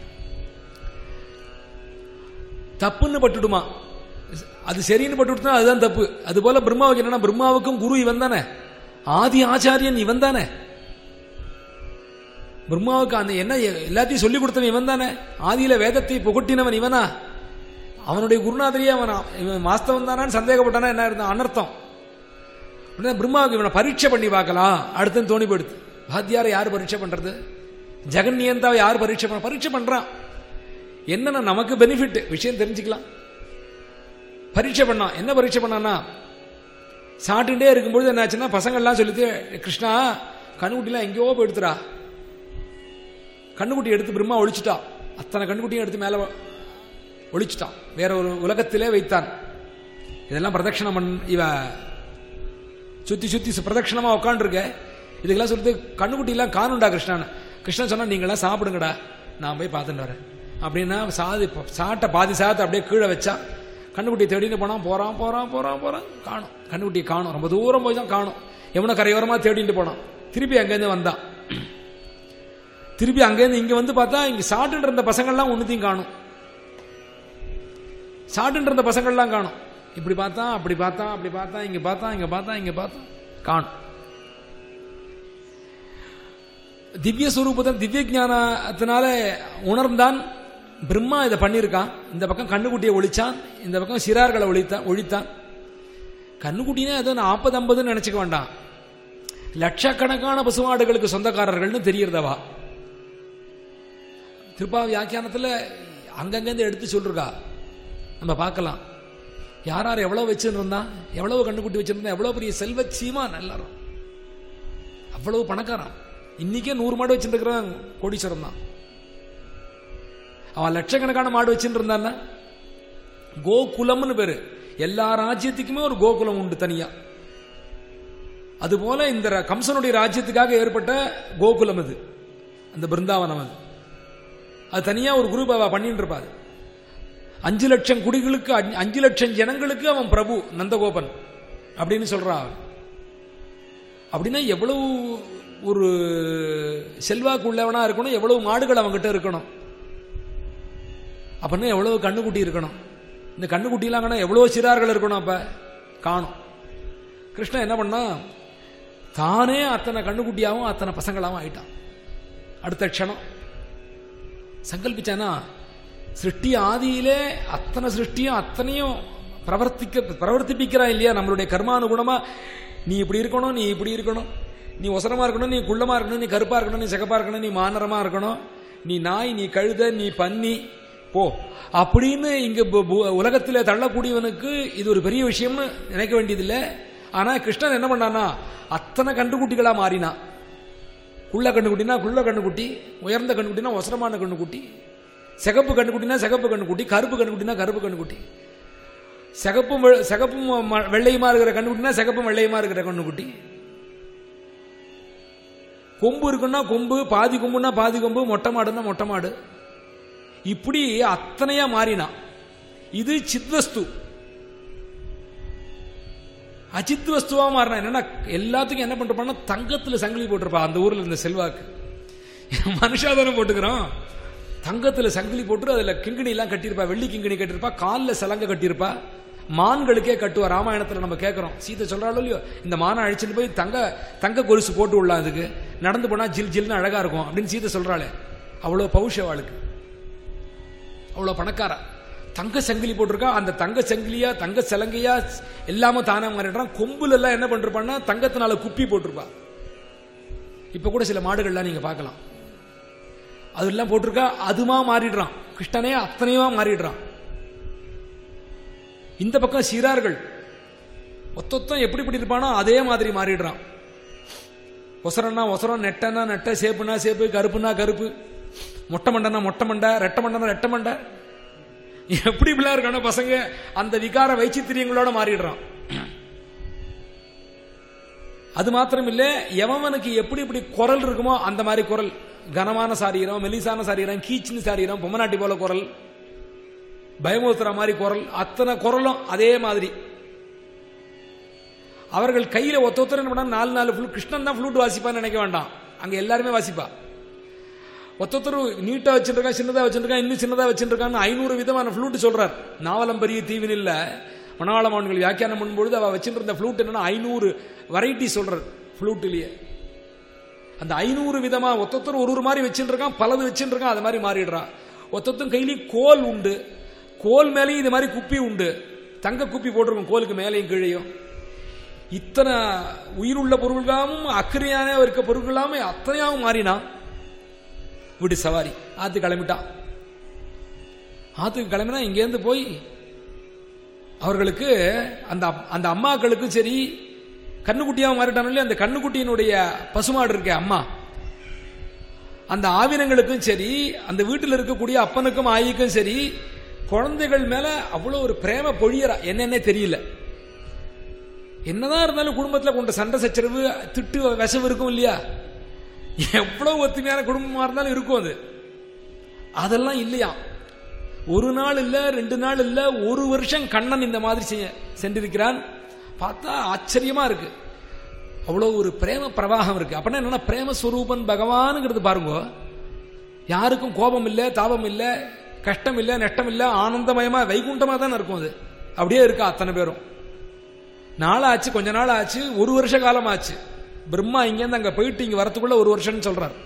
தப்புன்னு பட்டுடுமா அது சரின்னு பட்டுடுச்சுன்னா அதுதான் தப்பு அது போல பிரம்மாவுக்கு என்னன்னா பிரம்மாவுக்கும் குரு இவன் தானே ஆதி ஆச்சாரியன் இவன் தானே பிரம்மாவுக்கு அந்த என்ன எல்லாத்தையும் சொல்லி கொடுத்தவன் இவன் தானே ஆதியில வேதத்தை புகட்டினவன் இவனா அவனுடைய குருநாதரியே அவன் இவன் வாஸ்தவன் தானான்னு சந்தேகப்பட்டானா என்ன இருந்தா அனர்த்தம் உடனே பிரம்மாவுக்கு இவனை பரீட்சை பண்ணி பார்க்கலாம் அடுத்துன்னு தோணி போயிடுது வாத்தியாரை யார் பரீட்சை பண்றது ஜெகன் நியந்தாவை யார் பரீட்சை பண்ண பரீட்சை பண்றான் என்னன்னா நமக்கு பெனிஃபிட் விஷயம் தெரிஞ்சுக்கலாம் பரீட்சை பண்ணான் என்ன பரீட்சை பண்ணான்னா சாப்பிட்டுட்டே இருக்கும்பொழுது என்னாச்சுன்னா பசங்கள்லாம் சொல்லிட்டு கிருஷ்ணா கண்ணுக்குட்டிலாம் எங்கேயோ போயிடுத்துடா கண்ணுக்குட்டி எடுத்து பிரம்மா ஒழிச்சிட்டா அத்தனை கண்ணுக்குட்டியும் எடுத்து மேல ஒழிச்சிட்டான் வேற ஒரு உலகத்திலே வைத்தான் இதெல்லாம் பிரதட்சணம் பண் இவ சுத்தி சுத்தி பிரதட்சணமா உட்காந்துருக்க இதுக்கெல்லாம் சொல்லிட்டு கண்ணுக்குட்டி எல்லாம் காணுண்டா கிருஷ்ணன் கிருஷ்ணன் சொன்னா நீங்களாம் சாப்பிடுங்கடா நான் போய் பார்த்துட்டு வரேன் அப்படின்னா சாதி சாட்டை பாதி சாதத்தை அப்படியே கீழே வச்சா கண்ணுக்குட்டியை தேடின்னு போனான் போறான் போறான் போறான் போறான் காணும் கண்ணுக்குட்டியை காணும் ரொம்ப தூரம் போய் தான் காணும் எவனை கரையோரமா தேடிட்டு போனான் திருப்பி அங்கேருந்து வந்தான் திருப்பி அங்கேருந்து இங்க வந்து பார்த்தா இங்க சாப்பிட்டு இருந்த பசங்கள்லாம் ஒன்னுத்தையும் காணும் சாப்பிட்டு இருந்த பசங்கள்லாம் காணும் இப்படி பார்த்தா அப்படி பார்த்தா அப்படி பார்த்தா இங்க பார்த்தா இங்க பார்த்தா இங்க பார்த்தா காணும் திவ்ய சுரூபத்தன் திவ்ய ஞானத்தினால உணர்ந்தான் பிரம்மா இதை பண்ணியிருக்கான் இந்த பக்கம் கண்ணுக்குட்டியை ஒழிச்சான் இந்த பக்கம் சிறார்களை ஒழித்தான் ஒழித்தான் கண்ணுக்குட்டினே ஏதோ நாற்பது ஐம்பதுன்னு நினைச்சுக்க வேண்டாம் லட்சக்கணக்கான பசுமாடுகளுக்கு சொந்தக்காரர்கள்னு தெரியறதவா திருப்பா வியாக்கியானத்தில் அங்கங்கேருந்து எடுத்து சொல்றா நம்ம பார்க்கலாம் யார் யார் எவ்வளவு வச்சிருந்தா எவ்வளவு கண்ணுக்குட்டி வச்சிருந்தா எவ்வளவு பெரிய செல்வச்சீமா எல்லாரும் அவ்வளவு பணக்காரன் இன்னைக்கே நூறு மாடு வச்சுட்டு இருக்கிறான் கோடீஸ்வரம் தான் அவன் லட்சக்கணக்கான மாடு வச்சுட்டு இருந்தான்னா கோகுலம்னு பேரு எல்லா ராஜ்யத்துக்குமே ஒரு கோகுலம் உண்டு தனியா அதுபோல இந்த ர- கம்சனுடைய ராஜ்யத்துக்காக ஏற்பட்ட கோகுலம் இது அந்த பிருந்தாவனம் அது அது தனியா ஒரு குரூப் அவ பண்ணிட்டு இருப்பாது அஞ்சு லட்சம் குடிகளுக்கு அஞ்சு- அஞ்சு லட்சம் ஜனங்களுக்கு அவன் பிரபு நந்தகோபன் அப்படின்னு சொல்றான் அவன். அப்படின்னா எவ்வளவு ஒரு செல்வாக்கு உள்ளவனா இருக்கணும் எவ்வளவு மாடுகள் அவன்கிட்ட இருக்கணும் அப்படின்னா எவ்வளவு கண்ணுக்குட்டி இருக்கணும் இந்த கண்ணுக்குட்டிலாம் காணா எவ்வளவு சிறார்கள் இருக்கணும் அப்ப காணும் கிருஷ்ணன் என்ன பண்ணா தானே அத்தனை கண்ணுக்குட்டியாவும் அத்தனை பசங்களாவும் ஆயிட்டான் அடுத்த க்ஷணம் சங்கல்பிச்சானா சிருஷ்டி ஆதியிலே அத்தனை சிருஷ்டியும் அத்தனையும் பிரவர்த்திக்க பிரவர்த்திப்பிக்கிறான் இல்லையா நம்மளுடைய கர்மானுகுணமா நீ இப்படி இருக்கணும் நீ இப்படி இருக்கணும் நீ ஒசரமா இருக்கணும் நீ குள்ளமா இருக்கணும் நீ கருப்பா இருக்கணும் நீ சிகப்பா இருக்கணும் நீ மானரமா இருக்கணும் நீ நாய் நீ கழுத நீ பன்னி போ அப்படின்னு இங்க பு- பு- உலகத்திலே தள்ளக்கூடியவனுக்கு இது ஒரு பெரிய விஷயம்னு நினைக்க வேண்டியதில்லை ஆனா கிருஷ்ணன் என்ன பண்ணானா அத்தனை கண்டுகுட்டிகளா மாறினான் குள்ள கண்ணுக்குட்டினா குள்ள கண்ணுக்குட்டி உயர்ந்த கண்ணுக்குட்டினா ஒசரமான கண்ணுக்குட்டி சிகப்பு கண்ணுக்குட்டினா சிகப்பு கண்ணுக்குட்டி கருப்பு கண்ணுக்குட்டினா கருப்பு கண்ணுக்குட்டி சிகப்பும் வெ- சிகப்பும் ம- வெள்ளையுமா இருக்கிற கண்ணுக்குட்டினா சிகப்பும் வெள்ளையுமா இருக்கிற கண்ணுக்குட்டி கொம்பு இருக்குன்னா கொம்பு பாதி கொம்புனா பாதி கொம்பு மொட்டை மாடுன்னா மொட்டை மாடு இப்படி அத்தனையா மாறினான் இது சித்வஸ்து அஜித் வஸ்துவா மாறினா என்னன்னா எல்லாத்துக்கும் என்ன பண்றப்பான்னா தங்கத்துல சங்கிலி போட்டிருப்பா அந்த ஊர்ல இருந்த செல்வாக்கு மனுஷாதானே போட்டுக்கிறோம் தங்கத்துல சங்கிலி போட்டு அதுல கிங்கிணி எல்லாம் கட்டியிருப்பா வெள்ளி கிங்கிணி கட்டியிருப்பா காலில் சலங்க கட்டியிருப்பா மான்களுக்கே கட்டுவா ராமாயணத்துல நம்ம கேட்கிறோம் சீதை சொல்றாளோ இல்லையோ இந்த மானை அழிச்சுட்டு போய் தங்க தங்க கொலுசு போட்டு விடலாம் அதுக்கு நடந்து போனா ஜில் ஜில்னு அழகா இருக்கும் அப்படின்னு சீதை சொல்றாளே அவ்வளவு பௌஷவாளுக்கு அவ்வளவு பணக்காரா தங்க சங்கிலி போட்டிருக்கா அந்த தங்க சங்கிலியா தங்க சலங்கையா எல்லாமே தானே மாறிடுறான் கொம்புல எல்லாம் என்ன பண்ணிருப்பான்னா தங்கத்தினால குப்பி போட்டிருப்பா இப்ப கூட சில மாடுகள்லாம் நீங்க பார்க்கலாம் அதெல்லாம் போட்டிருக்கா அதுமா மாறிடுறான் கிருஷ்ணனே அத்தனையுமா மாறிடுறான் இந்த பக்கம் சிறார்கள் ஒத்தொத்தம் எப்படி இப்படி இருப்பானோ அதே மாதிரி மாறிடுறான் ஒசரன்னா ஒசரம் நெட்டன்னா நெட்ட சேப்புனா சேப்பு கருப்புனா கருப்பு மொட்டை மண்டனா மொட்டை மண்டை ரெட்டை மண்டனா ரெட்டை மண்டை எப்படி இப்படிலாம் இருக்கான பசங்க அந்த விகார வைச்சித்திரியங்களோட மாறிடுறான் அது மாத்திரம் இல்ல எவனுக்கு எப்படி இப்படி குரல் இருக்குமோ அந்த மாதிரி குரல் கனமான சாரீரம் மெலிசான சாரீரம் கீச்சின்னு சாரீரம் பொம்மநாட்டி போல குரல் பயமுறுத்துற மாதிரி குரல் அத்தனை குரலும் அதே மாதிரி அவர்கள் கையில ஒத்த ஒத்தர் என்ன பண்ணா நாலு நாலு flute- கிருஷ்ணன் தான் ஃப்ளூட் வாசிப்பான்னு நினைக்க வேண்டாம் அங்க எல்லாருமே வாசிப்பா ஒத்தொத்தர் நீட்டா வச்சுருக்கான் சின்னதா வச்சுருக்கான் இன்னும் சின்னதா வச்சுருக்கான்னு ஐநூறு விதமான ஃப்ளூட் சொல்றார் நாவலம் பெரிய தீவின் இல்ல மணவாளமான்கள் வியாக்கியானம் பண்ணும்பொழுது அவ வச்சுட்டு இருந்த ஃப்ளூட் என்னன்னா ஐநூறு வெரைட்டி சொல்றார் ஃப்ளூட்லயே அந்த ஐநூறு விதமா ஒத்தொத்தர் ஒரு ஒரு மாதிரி வச்சுட்டு இருக்கான் பலது வச்சுட்டு இருக்கான் அது மாதிரி மாறிடுறான் ஒத்தொத்தன் கையிலயும் கோல் உண்டு கோல் மேலேயும் இது மாதிரி குப்பி உண்டு தங்க குப்பி போட்டிருக்கும் கோலுக்கு மேலேயும் கீழேயும் இத்தனை உயிருள்ள பொருள்களாமும் அக்கறையான இருக்க பொருட்களாமே அத்தனையாவும் மாறினான் வீடு சவாரி ஆத்து கிளம்பிட்டான் ஆத்துக்கு கிளம்பினா இங்கேருந்து போய் அவர்களுக்கு அந்த அப்- அந்த அம்மாக்களுக்கும் சரி கண்ணுக்குட்டியாக மாறிட்டானோ இல்லையா அந்த கண்ணுக்குட்டியினுடைய பசுமாடு இருக்கே அம்மா அந்த ஆவினங்களுக்கும் சரி அந்த வீட்டில் இருக்கக்கூடிய அப்பனுக்கும் ஆயிக்கும் சரி குழந்தைகள் மேல அவ்வளவு ஒரு பிரேம பொழியறா என்னன்னே தெரியல என்னதான் இருந்தாலும் குடும்பத்துல கொண்ட சண்டை சச்சரவு திட்டு விசவு இருக்கும் இல்லையா எவ்வளவு ஒத்துமையான குடும்பமா இருந்தாலும் இருக்கும் அது அதெல்லாம் இல்லையா ஒரு நாள் இல்ல ரெண்டு நாள் இல்ல ஒரு வருஷம் கண்ணன் இந்த மாதிரி செய்ய சென்றிருக்கிறான் பார்த்தா ஆச்சரியமா இருக்கு அவ்வளவு ஒரு பிரேம பிரவாகம் இருக்கு அப்படின்னா என்னன்னா பிரேம ஸ்வரூபன் பகவானுங்கிறது பாருங்க யாருக்கும் கோபம் இல்ல தாபம் இல்ல கஷ்டம் இல்ல நஷ்டம் இல்ல ஆனந்தமயமா வைகுண்டமா தானே இருக்கும் அது அப்படியே இருக்கா அத்தனை பேரும் நாள் ஆச்சு கொஞ்ச நாள் ஆச்சு ஒரு வருஷ காலம் ஆச்சு பிரம்மா இங்கேருந்து அங்க போயிட்டு இங்க வரத்துக்குள்ள ஒரு வருஷம்னு சொல்றார்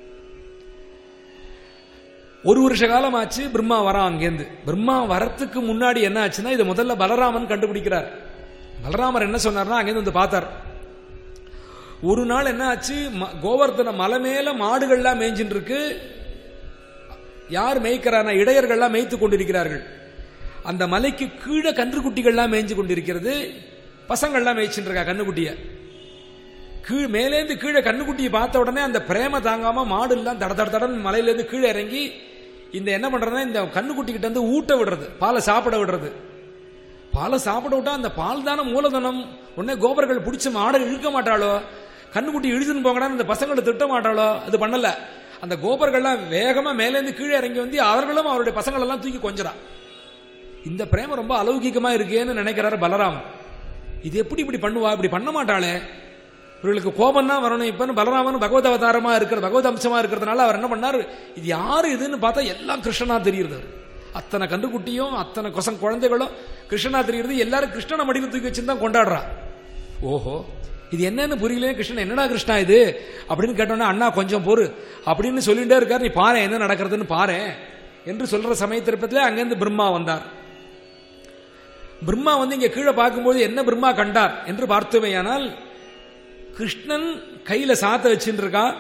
ஒரு வருஷ காலம் ஆச்சு பிரம்மா வரான் அங்கேருந்து பிரம்மா வரத்துக்கு முன்னாடி என்ன ஆச்சுன்னா இது முதல்ல பலராமன் கண்டுபிடிக்கிறார் பலராமர் என்ன சொன்னார்னா அங்கேருந்து வந்து பார்த்தார் ஒரு நாள் என்ன ஆச்சு ம- கோவர்தன மலை மேல மாடுகள்லாம் மேய்ஞ்சின்னு இருக்கு யார் மேய்க்கிறான இடையர்கள்லாம் மேய்த்து கொண்டிருக்கிறார்கள் அந்த மலைக்கு கீழே கன்றுக்குட்டிகள்லாம் மேய்ஞ்சு கொண்டிருக்கிறது பசங்கள்லாம் மேய்ச்சிட்டு இருக்கா கண்ணுக்குட்டிய கீழ் மேலேந்து கீழே கண்ணுக்குட்டியை பார்த்த உடனே அந்த பிரேம தாங்காம மாடு எல்லாம் தட தட தடன்னு மலையிலேருந்து கீழே இறங்கி இந்த என்ன பண்றதுன்னா இந்த கண்ணுக்குட்டி கிட்ட வந்து ஊட்ட விடுறது பாலை சாப்பிட விடுறது பாலை சாப்பிட விட்டா அந்த பால் தானே மூலதனம் உடனே கோபர்கள் பிடிச்ச மாடை இழுக்க மாட்டாளோ கண்ணுக்குட்டி இழுதுன்னு போங்கடான்னு இந்த பசங்களை திட்ட மாட்டாளோ அது பண்ணல அந்த கோபர்கள்லாம் வேகமா மேலேந்து கீழே இறங்கி வந்து அவர்களும் அவருடைய பசங்களெல்லாம் தூக்கி கொஞ்சறா இந்த பிரேமம் ரொம்ப அலௌகிகமா இருக்கேன்னு நினைக்கிறாரு பலராம் இது எப்படி இப்படி பண்ணுவா இப்படி பண்ண மாட்டாளே இவர்களுக்கு கோபம் தான் வரணும் இப்ப பலராமன் பகவத் அவதாரமா இருக்கிற பகவத் அம்சமா இருக்கிறதுனால அவர் என்ன பண்ணாரு இது யாரு இதுன்னு பார்த்தா எல்லாம் கிருஷ்ணனா தெரியுது அத்தனை கண்டுக்குட்டியும் அத்தனை கொசம் குழந்தைகளும் கிருஷ்ணனா தெரியுது எல்லாரும் கிருஷ்ணனை மடியில் தூக்கி வச்சுன்னு தான் கொண்டாடுறா ஓஹோ இது என்னன்னு புரியல கிருஷ்ணன் என்னடா கிருஷ்ணா இது அப்படின்னு கேட்டோன்னா அண்ணா கொஞ்சம் பொறு அப்படின்னு சொல்லிட்டே இருக்காரு நீ பாரு என்ன நடக்கிறதுன்னு பாரு என்று சொல்ற சமயத்திற்பத்தில் அங்கிருந்து பிரம்மா வந்தார் பிரம்மா வந்து இங்க கீழே பார்க்கும்போது என்ன பிரம்மா கண்டார் என்று பார்த்தோமேயானால் கிருஷ்ணன் கையில சாத்த வச்சுட்டு இருக்கான்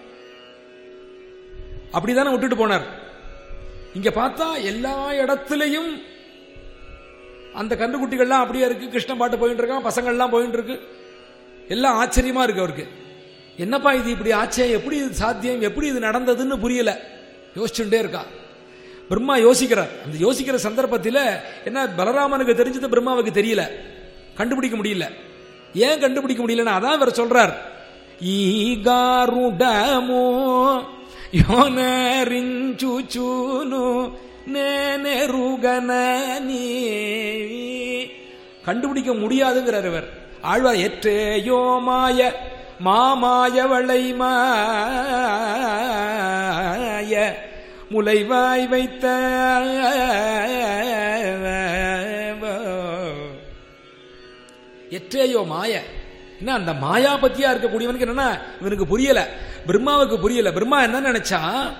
அப்படிதானே விட்டுட்டு போனார் இங்க பார்த்தா எல்லா இடத்துலையும் அந்த கண்டுக்குட்டிகள்லாம் அப்படியே இருக்கு கிருஷ்ணன் பாட்டு போயிட்டு இருக்கான் பசங்கள்லாம் போயிட்டு இருக்கு எல்லாம் ஆச்சரியமா இருக்கு அவருக்கு என்னப்பா இது இப்படி ஆச்சே எப்படி இது சாத்தியம் எப்படி இது நடந்ததுன்னு புரியல யோசிச்சுட்டே இருக்கா பிரம்மா யோசிக்கிறார் அந்த யோசிக்கிற சந்தர்ப்பத்தில் என்ன பலராமனுக்கு தெரிஞ்சது பிரம்மாவுக்கு தெரியல கண்டுபிடிக்க முடியல ஏன் கண்டுபிடிக்க முடியலன்னா அதான் இவர் சொல்றார் ఈగారుడము యోనరించుచును నేనెరుగనని கண்டுபிடிக்க முடியாதுங்கிறார் இவர் ஆழ்வார் எற்றேயோ மாய மாமாயவளை மாய முளைவாய் வைத்த எற்றேயோ மாய என்ன அந்த மாயா பத்தியா இருக்கக்கூடியவனுக்கு என்னன்னா இவனுக்கு புரியல பிரம்மாவுக்கு புரியல பிரம்மா என்ன நினைச்சா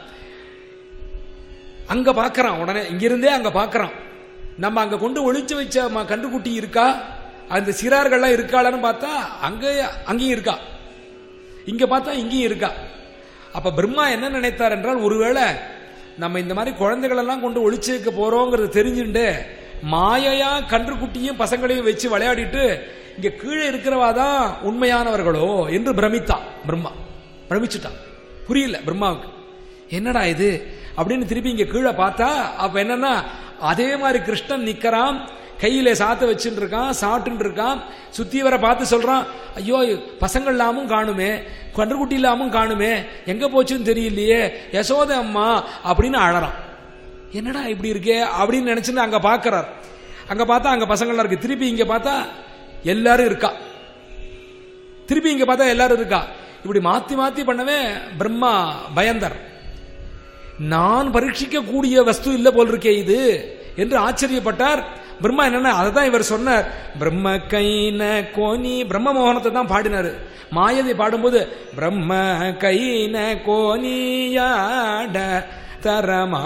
அங்க பாக்குறான் உடனே இங்கிருந்தே அங்க பாக்குறான் நம்ம அங்க கொண்டு ஒளிச்சு வச்ச ம- கன்றுக்குட்டி இருக்கா அந்த சிறார்கள்லாம் இருக்காளான்னு பார்த்தா அங்க அங்கேயும் இருக்கா இங்க பார்த்தா இங்கேயும் இருக்கா அப்ப பிரம்மா என்ன நினைத்தார் என்றால் ஒருவேளை நம்ம இந்த மாதிரி குழந்தைகள் எல்லாம் கொண்டு ஒளிச்சு வைக்க போறோங்கிறது தெரிஞ்சுட்டு மாயையா கன்றுக்குட்டியும் பசங்களையும் வச்சு விளையாடிட்டு இங்க கீழே இருக்கிறவா தான் உண்மையானவர்களோ என்று பிரமித்தான் பிரம்மா பிரமிச்சுட்டான் புரியல பிரம்மாவுக்கு என்னடா இது அப்படின்னு திருப்பி இங்க கீழே பார்த்தா அப்ப என்னன்னா அதே மாதிரி கிருஷ்ணன் நிக்கிறான் கையில சாத்த வச்சுட்டு இருக்கான் சாப்பிட்டு இருக்கான் சுத்தி வர பார்த்து சொல்றான் ஐயோ பசங்கள் இல்லாமும் காணுமே கன்றுக்குட்டி இல்லாமும் காணுமே எங்க போச்சுன்னு தெரியலையே யசோத அம்மா அப்படின்னு அழறான் என்னடா இப்படி இருக்கே அப்படின்னு நினைச்சுன்னு அங்க பாக்குறார் அங்க பார்த்தா அங்க பசங்கள்லாம் இருக்கு திருப்பி இங்க பார்த்தா எல்லாரும் இருக்கா திருப்பி இங்க பார்த்தா எல்லாரும் இருக்கா இப்படி மாத்தி மாத்தி பண்ணவே பிரம்மா பயந்தர் நான் பரீட்சிக்க கூடிய வஸ்து இல்ல போல் இருக்கே இது என்று ஆச்சரியப்பட்டார் பிரம்மா என்னன்னா அதை தான் இவர் சொன்னார் பிரம்ம கைன கோனி பிரம்ம மோகனத்தை தான் பாடினாரு மாயதை பாடும்போது பிரம்ம கைன கோனியாட தரமா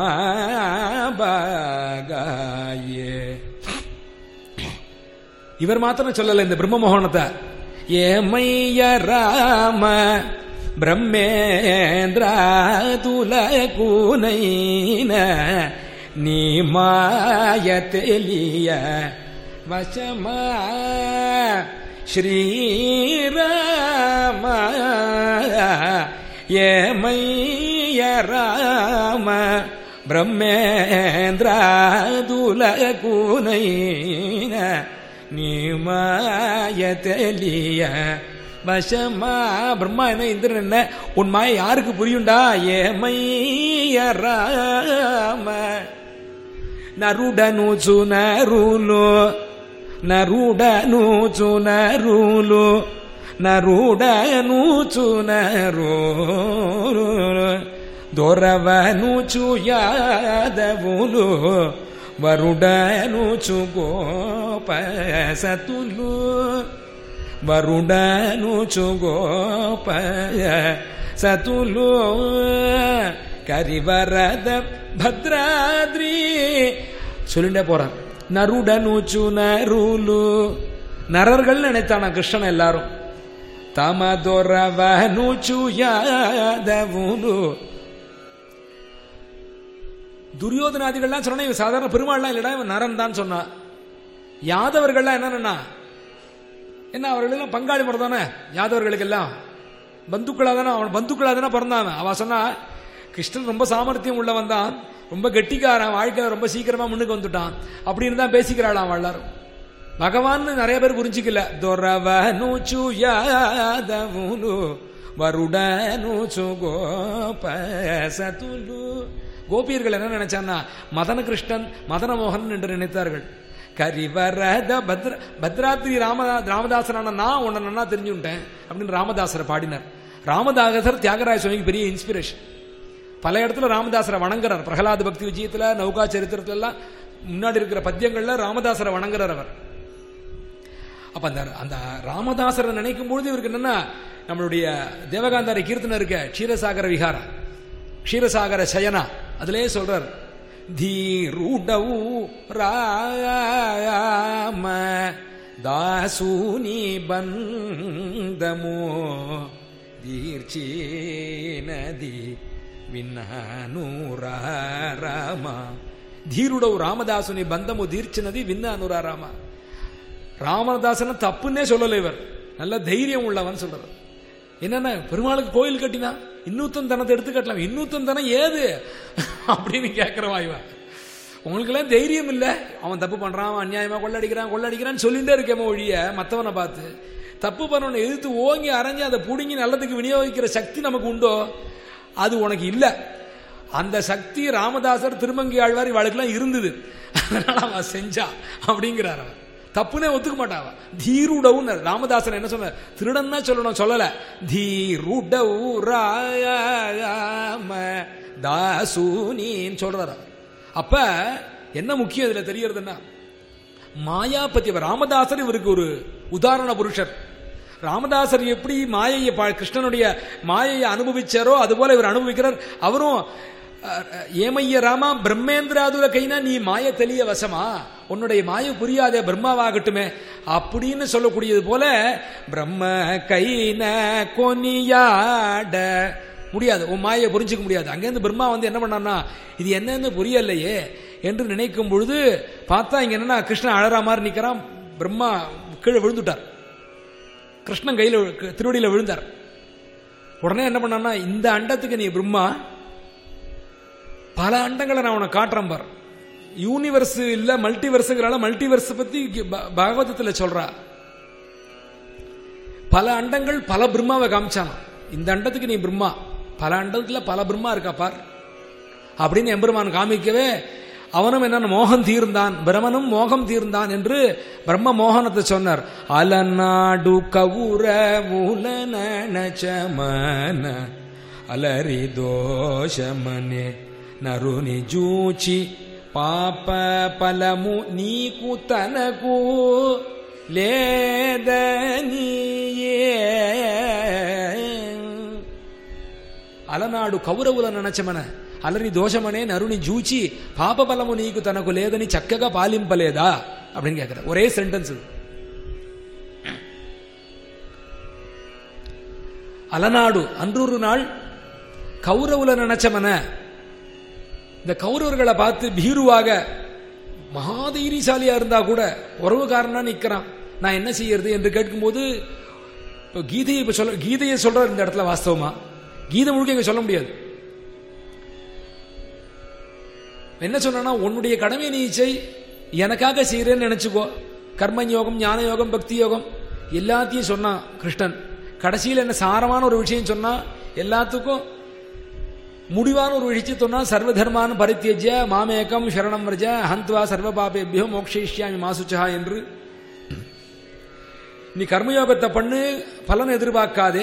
பாகாயே இவர் மாத்திரம் சொல்லல இந்த பிரம்ம மோகனத்தை ஏமைய ராம பிரம்மேந்திர துல கூனைன நீ மாய தெளிய வசமா ஸ்ரீராம ஏமைய ராம பிரம்மேந்திர துல கூனைன நீமாய தெளிய வசமா பிரம்மா என்ன இந்திரன் என்ன உன் மாய யாருக்கு புரியுண்டா ஏமைய ராம నరుడను చునరులు నరుడను చునరులు నరుడను చునరులు దొరవను చుయాదవులు వరుడను చుగోపసతులు వరుడను చుగోప సతులు கரிவரத பத்ராத்ரி சொல்லிட்டே போறான் நருடனுச்சு நருலு நரர்கள் நினைத்தானா கிருஷ்ணன் எல்லாரும் தமதொரவனுச்சு யாதவுலு துரியோதனாதிகள்லாம் சொன்னா இவன் சாதாரண பெருமாள்லாம் இல்லடா இவன் நரன் தான் சொன்னான் யாதவர்கள்லாம் என்னன்னா என்ன அவர்களெல்லாம் பங்காளி முறை தானே யாதவர்களுக்கு எல்லாம் பந்துக்களா தானே அவன் பந்துக்களா தானே பிறந்தான் அவ சொன்னா கிருஷ்ணன் ரொம்ப சாமர்த்தியம் உள்ளவன் தான் ரொம்ப கெட்டிக்காரன் வாழ்க்கையில ரொம்ப சீக்கிரமா முன்னுக்கு வந்துட்டான் அப்படின்னு தான் பேசிக்கிறாளாம் எல்லாரும் பகவான் நிறைய பேர் புரிஞ்சுக்கல தொரவனு சுயாதவுலு வருடனு சுகோப சதுலு கோபியர்கள் என்ன நினைச்சான்னா மதன கிருஷ்ணன் மதனமோகன் என்று நினைத்தார்கள் கரிவரத பத்ர பத்ராத்திரி ராமதா ராமதாசரான நான் உன்னை நன்னா தெரிஞ்சுட்டேன் அப்படின்னு ராமதாசரை பாடினார் ராமதாசர் தியாகராய சுவாமிக்கு பெரிய இன்ஸ்பிரேஷன் பல இடத்துல ராமதாசரை வணங்குறார் பிரகலாத பக்தி விஜயத்துல நௌகா சரித்திரத்துல எல்லாம் முன்னாடி இருக்கிற பத்தியங்கள்ல ராமதாசரை வணங்குறார் அவர் அப்ப அந்த அந்த ராமதாசரை நினைக்கும் பொழுது இவருக்கு என்னன்னா நம்மளுடைய தேவகாந்தாரி கீர்த்தனை இருக்க க்ஷீரசாகர விகாரா க்ஷீரசாகர சயனா அதுலயே சொல்றார் ధీరుడవు రామ దాసూని బంధము దీర్చినది విన్నాను రామ ధీరుడవు రామదాసుని బంధము దీర్చినది విన్నాను రామ ராமதாசன தப்புன்னே சொல்லலை இவர் நல்ல தைரியம் உள்ளவன் சொல்றார் என்னன்னா பெருமாளுக்கு கோயில் கட்டினா இன்னூத்தன் தனத்தை எடுத்து கட்டலாம் இன்னூத்தன் தனம் ஏது அப்படின்னு கேட்கிறவா இவன் உங்களுக்கெல்லாம் தைரியம் இல்ல அவன் தப்பு பண்றான் அவன் அநியாயமா கொள்ளடிக்கிறான் கொள்ளடிக்கிறான்னு சொல்லிட்டே இருக்கேமோ ஒழிய மத்தவனை பார்த்து தப்பு பண்ணவனை எதிர்த்து ஓங்கி அரைஞ்சு அதை புடுங்கி நல்லதுக்கு விநியோகிக்கிற சக்தி நமக்கு உண்டோ அது உனக்கு இல்ல அந்த சக்தி ராமதாசர் திருமங்கி ஆழ்வார் இவாளுக்கெல்லாம் இருந்தது அதனால அவன் செஞ்சா அப்படிங்கிறார் அவர் தப்புனே ஒத்துக்க மாட்டாவ தீருடவுன்னு ராமதாசன் என்ன சொன்ன திருடன்னா சொல்லணும் சொல்லல தீருடவு ராம தாசூனின்னு சொல்றாரு அவர். அப்ப என்ன முக்கியம் இதுல தெரியறதுன்னா மாயா பத்தி அவர் ராமதாசர் இவருக்கு ஒரு உதாரண புருஷர் ராமதாசர் எப்படி மாயையை பா- கிருஷ்ணனுடைய மாயையை அனுபவிச்சாரோ அதுபோல இவர் அனுபவிக்கிறார் அவரும் அஹ், ஏமைய ராமா பிரம்மேந்திராதுல கைனா நீ மாய தெளிய வசமா உன்னுடைய மாய புரியாதே பிரம்மாவாகட்டுமே அப்படின்னு சொல்லக்கூடியது போல பிரம்ம கைன கொனியாட முடியாது உன் மாயை புரிஞ்சுக்க முடியாது அங்கேருந்து பிரம்மா வந்து என்ன பண்ணான்னா இது என்னன்னு புரியலையே என்று நினைக்கும் பொழுது பார்த்தா இங்க என்னன்னா கிருஷ்ணன் அழறா மாதிரி நிக்கிறான் பிரம்மா கீழே விழுந்துட்டார் கிருஷ்ணன் கையில விழு- திருவடியில விழுந்தார் உடனே என்ன பண்ணான்னா இந்த அண்டத்துக்கு நீ பிரம்மா பல அண்டங்களை நான் உனக்கு காட்டுறேன் பார் யூனிவர்ஸ் இல்ல மல்டிவர்ஸ்ங்கிறால மல்டிவர்ஸ் பத்தி ப- பாகவதத்துல சொல்றா பல அண்டங்கள் பல பிரம்மாவை காமிச்சானாம் இந்த அண்டத்துக்கு நீ பிரம்மா பல அண்டத்துல பல பிரம்மா இருக்கா பார் அப்படின்னு எம்பெருமான் காமிக்கவே அவனும் என்னன்னு மோகம் தீர்ந்தான் பிரமனும் மோகம் தீர்ந்தான் என்று பிரம்ம மோகனத்தை சொன்னார் அலநாடு கவுர உலனச்சமன అలరి దోషమనే నరుని జూచి పాప ఫలము నీకు తనకు లేదనియే అలనాడు కౌరవుల ననచమన అలరి దోషమనే నరుని జూచి పాప బలము నీకు తనకు లేదని చక్కగా పాలింపలేదా அப்படின்னு கேட்கிற ஒரே சென்டென்ஸ் இது அலநாடு அன்றொரு நாள் கௌரவுல நினைச்சவன இந்த கௌரவர்களை பார்த்து பீருவாக மகாதைரியசாலியா இருந்தா கூட உறவுக்காரனா நிக்கிறான் நான் என்ன செய்யறது என்று கேட்கும்போது இப்போ கீதையை இப்ப சொல்ல கீதையை சொல்றார் இந்த இடத்துல வாஸ்தவமா கீதை முழுக்க இங்க சொல்ல முடியாது என்ன சொன்னா உன்னுடைய கடமை நீ செய் எனக்காக செய்யறேன்னு நினைச்சுக்கோ கர்ம யோகம் ஞான யோகம் பக்தி யோகம் எல்லாத்தையும் சொன்னான் கிருஷ்ணன் கடைசியில் என்ன சாரமான ஒரு விஷயம் சொன்னா எல்லாத்துக்கும் முடிவான ஒரு விஷயத்தை சொன்னா சர்வ தர்மான பரித்தியஜ மாமேகம் சரணம் ரஜ ஹந்த்வா சர்வ பாபேபியோ மோக்ஷயிஷ்யாமி மாசுச்சா என்று நீ கர்மயோகத்தை பண்ணு பலன் எதிர்பார்க்காதே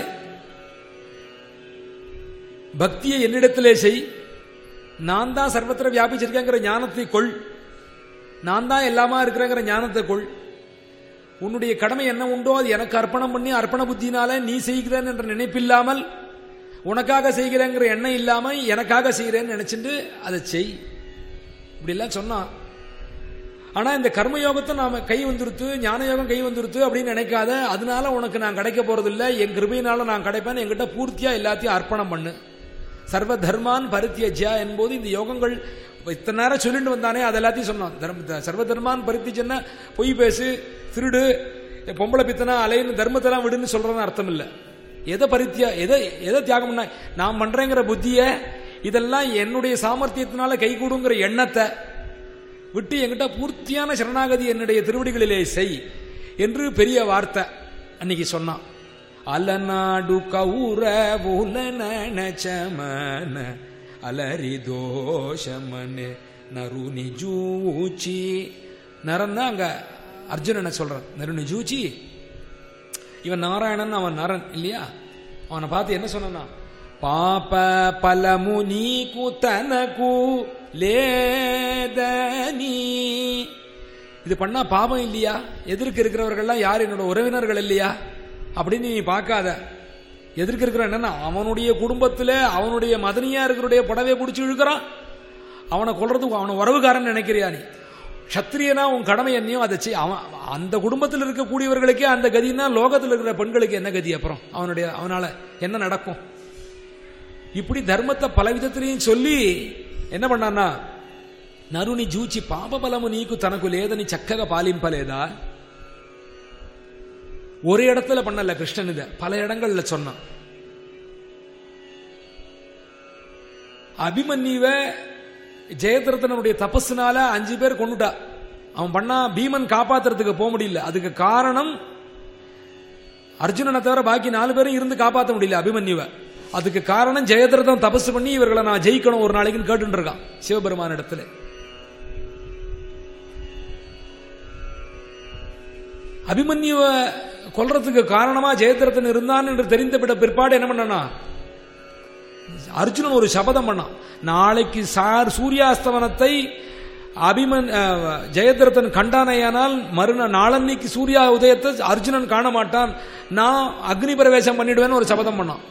பக்தியை என்னிடத்திலே செய் நான் தான் சர்வத்திர வியாபிச்சிருக்கேங்கிற ஞானத்தை கொள் நான் தான் எல்லாமா இருக்கிறேங்கிற ஞானத்தை கொள் உன்னுடைய கடமை என்ன உண்டோ அது எனக்கு அர்ப்பணம் பண்ணி அர்ப்பண புத்தினால நீ செய்கிறேன் என்ற நினைப்பில்லாமல் உனக்காக செய்கிறேங்கிற எண்ணம் இல்லாம எனக்காக செய்கிறேன்னு நினைச்சிட்டு அதை செய் இப்படிலாம் சொன்னான் ஆனா இந்த கர்மயோகத்தை நாம கை வந்துருத்து ஞான யோகம் கை வந்துருத்து அப்படின்னு நினைக்காத அதனால உனக்கு நான் கிடைக்க போறது இல்ல என் கிருபையினால நான் கிடைப்பேன் என்கிட்ட பூர்த்தியா எல்லாத்தையும் அர்ப்பணம் பண்ணு சர்வ தர்மான் பரித்தியஜ்யா என்போது இந்த யோகங்கள் இத்தனை நேரம் சொல்லிட்டு வந்தானே அது எல்லாத்தையும் சொன்னான் தர்ம சர்வ தர்மான் பரித்தியஜன்னா பொய் பேசு திருடு பொம்பளை பித்தனா அலைன்னு தர்மத்தெல்லாம் விடுன்னு சொல்றதுன்னு அர்த்தம் இல்லை எதை பரித்தியா எதை எதை தியாகம் பண்ண நான் பண்றேங்கிற புத்திய இதெல்லாம் என்னுடைய சாமர்த்தியத்தினால கைகூடுங்கிற எண்ணத்தை விட்டு என்கிட்ட பூர்த்தியான சரணாகதி என்னுடைய திருவடிகளிலே செய் என்று பெரிய வார்த்தை அன்னைக்கு சொன்னான் அலநாடு கௌர உலனச்சமன అలరి దోషమనే నరుని జూచి நரன் தான் அங்க அர்ஜுனனை சொல்றான் நருணி ஜூச்சி இவன் நாராயணன் அவன் நரன் இல்லையா அவனை பார்த்து என்ன சொன்னான் பாப பலமு நீக்கு தனக்கு லேதனி இது பண்ணா பாபம் இல்லையா எதிர்க்க இருக்கிறவர்கள்லாம் யார் என்னோட உறவினர்கள் இல்லையா அப்படின்னு நீ பார்க்காத எதிர்க்க இருக்கிற என்னன்னா அவனுடைய குடும்பத்துல அவனுடைய மதனியா இருக்கிறடைய புடவையை பிடிச்சி இழுக்கிறான் அவனை கொல்றதுக்கு அவனை உறவுகாரன் நினைக்கிறியா நீ சத்திரியனா உன் கடமை என்னையும் அதை செய் அவன் அந்த குடும்பத்தில் இருக்கக்கூடியவர்களுக்கே அந்த கதினா லோகத்தில் இருக்கிற பெண்களுக்கு என்ன கதி அப்புறம் அவனுடைய அவனால என்ன நடக்கும் இப்படி தர்மத்தை பல விதத்திலையும் சொல்லி என்ன பண்ணான்னா నరుని జూచి పాపబలము నీకు తనకు లేదని చక్కగా పాలింపలేదా ஒரு இடத்துல பண்ணல கிருஷ்ணன் இத பல இடங்கள்ல சொன்னான் அபிமன்யுவ ஜெயதிரத்தனுடைய தபஸுனால அஞ்சு பேர் கொண்டுட்டா அவன் பண்ணா பீமன் காப்பாத்துறதுக்கு போக முடியல அதுக்கு காரணம் அர்ஜுனனை தவிர பாக்கி நாலு பேரும் இருந்து காப்பாற்ற முடியல அபிமன்யுவ அதுக்கு காரணம் ஜெயதிரதன் தபசு பண்ணி இவர்களை நான் ஜெயிக்கணும் ஒரு நாளைக்குன்னு கேட்டுட்டு இருக்கான் சிவபெருமான இடத்துல அபிமன்யுவ கொல்றதுக்கு காரணமா ஜெயதிரதன் இருந்தான் என்று தெரிந்தவிட பிற்பாடு என்ன பண்ணனா அர்ஜுனன் ஒரு சபதம் பண்ணான் நாளைக்கு சார் சூரியாஸ்தமனத்தை அபிமன் அஹ், ஜெயதிரதன் கண்டானையானால் மறுநாள் நாளன்னைக்கு சூர்யா உதயத்தை அர்ஜுனன் காண மாட்டான் நான் அக்னி பிரவேசம் பண்ணிடுவேன்னு ஒரு சபதம் பண்ணான்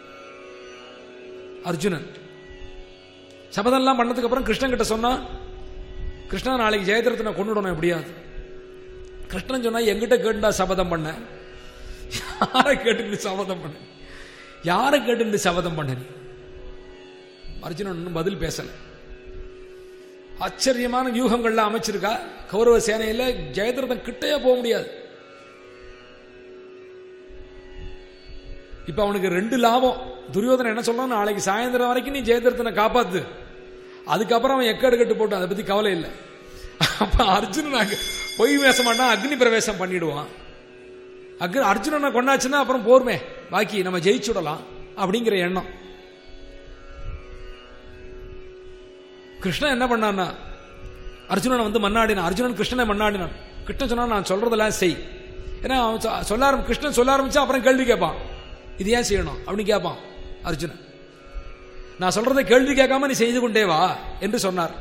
அர்ஜுனன் சபதம்லாம் பண்ணதுக்கு அப்புறம் கிருஷ்ணன் கிட்ட சொன்னா கிருஷ்ணா நாளைக்கு ஜெயதிரதனை கொண்டுடணும் எப்படியாது கிருஷ்ணன் சொன்னா எங்கிட்ட கேட்டுடா சபதம் பண்ண யாரை கேட்டு சபதம் பண்ண யாரை கேட்டு சபதம் பண்ண நீ அர்ஜுனன் ஒண்ணும் பதில் பேசல ஆச்சரியமான வியூகங்கள்லாம் அமைச்சிருக்கா கௌரவ சேனையில ஜெயதிரதன் கிட்டே போக முடியாது இப்ப அவனுக்கு ரெண்டு லாபம் துரியோதனன் என்ன சொல்றான் நாளைக்கு சாயந்தரம் வரைக்கும் நீ ஜெயதிரதனை காப்பாத்து அதுக்கப்புறம் அவன் எக்கடு கட்டு போட்டு அதை பத்தி கவலை இல்லை அப்ப அர்ஜுனன் அங்க பொய் பேச மாட்டான் அக்னி பிரவேசம் பண்ணிடுவான் அக்னி அர்ஜுனனை கொண்டாச்சுன்னா அப்புறம் போர்மே பாக்கி நம்ம ஜெயிச்சுடலாம் அப்படிங்கிற எண்ணம் கிருஷ்ணன் என்ன பண்ணான்னா அர்ஜுனனை வந்து மன்னாடினான் அர்ஜுனன் கிருஷ்ணனை மன்னாடினான் கிருஷ்ணன் சொன்னா நான் சொல்றதெல்லாம் செய் ஏன்னா அவன் சொ- சொல்ல ஆரம்பி கிருஷ்ணன் சொல்ல ஆரம்பிச்சா அப்புறம் கேள்வி கேட்பான் இது ஏன் செய்யணும் அப்படின்னு கேட்பான் அர்ஜுனன் நான் சொல்றதை கேள்வி கேட்காம நீ செய்து கொண்டே வா என்று சொன்னார்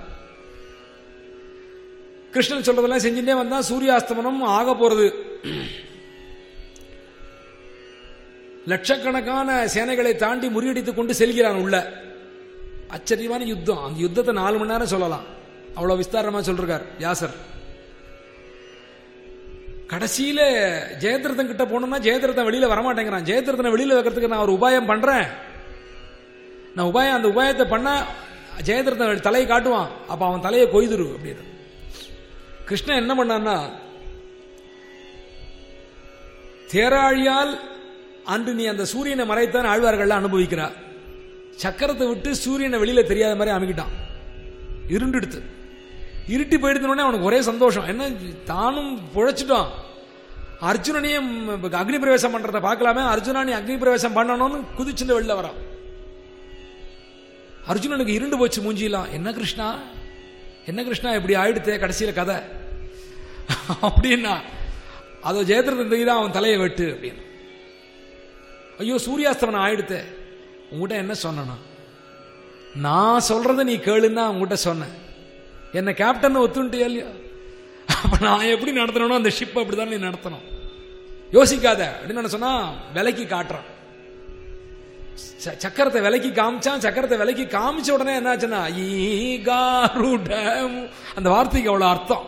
கிருஷ்ணன் சொல்றதெல்லாம் செஞ்சுட்டே வந்தா சூரியாஸ்தமனம் ஆக போறது லட்சக்கணக்கான சேனைகளை தாண்டி முறியடித்துக் கொண்டு செல்கிறான் உள்ள ஆச்சரியமான யுத்தம் அந்த யுத்தத்தை நாலு மணி நேரம் சொல்லலாம் அவ்வளவு விஸ்தாரமா சொல்றார் வியாசர் கடைசியில ஜெயதிரதன் கிட்ட போனோம்னா ஜெயதிரதன் வெளியில வரமாட்டேங்கிறான் ஜெயதிரதனை வெளியில வைக்கிறதுக்கு நான் ஒரு உபாயம் பண்றேன் நான் உபாயம் அந்த உபாயத்தை பண்ண ஜெயதிரதன் தலையை காட்டுவான் அப்ப அவன் தலையை கொய்துரு அப்படின்னு கிருஷ்ணன் என்ன பண்ணான்னா தேராழியால் அன்று நீ அந்த சூரியனை மறைத்தான் ஆழ்வார்கள்லாம் அனுபவிக்கிறார் சக்கரத்தை விட்டு சூரியனை வெளியில தெரியாத மாதிரி அமைக்கிட்டான் இருண்டுடுத்து இருட்டி போயிடுதுனே அவனுக்கு ஒரே சந்தோஷம் என்ன தானும் புழைச்சிட்டான் அர்ஜுனனையும் அக்னி பிரவேசம் பண்றத பார்க்கலாமே அர்ஜுனா நீ அக்னி பிரவேசம் பண்ணணும்னு குதிச்சுட்டு வெளில வரான் அர்ஜுனனுக்கு இருண்டு போச்சு மூஞ்சிலாம் என்ன கிருஷ்ணா என்ன கிருஷ்ணா இப்படி ஆயிடுத்தே கடைசியில கதை அப்படின்னா அதோ ஜெயதிரதன் தெரியுதா அவன் தலையை வெட்டு அப்படின்னு ஐயோ சூரியாஸ்தமனம் ஆயிடுத்தே உங்ககிட்ட என்ன சொன்னா நான் சொல்றத நீ கேளுன்னா உங்ககிட்ட சொன்னேன் என்ன கேப்டன் ஒத்துன்ட்டியா இல்லையா அப்ப நான் எப்படி நடத்தணும் அந்த ஷிப் அப்படிதான் நீ நடத்தணும் யோசிக்காத அப்படின்னு நான் சொன்னா விலைக்கு காட்டுறான் ச- சக்கரத்தை விலைக்கு காமிச்சான் சக்கரத்தை விலைக்கு காமிச்ச உடனே என்னாச்சுன்னா ஈகாருடமு அந்த வார்த்தைக்கு அவ்வளவு அர்த்தம்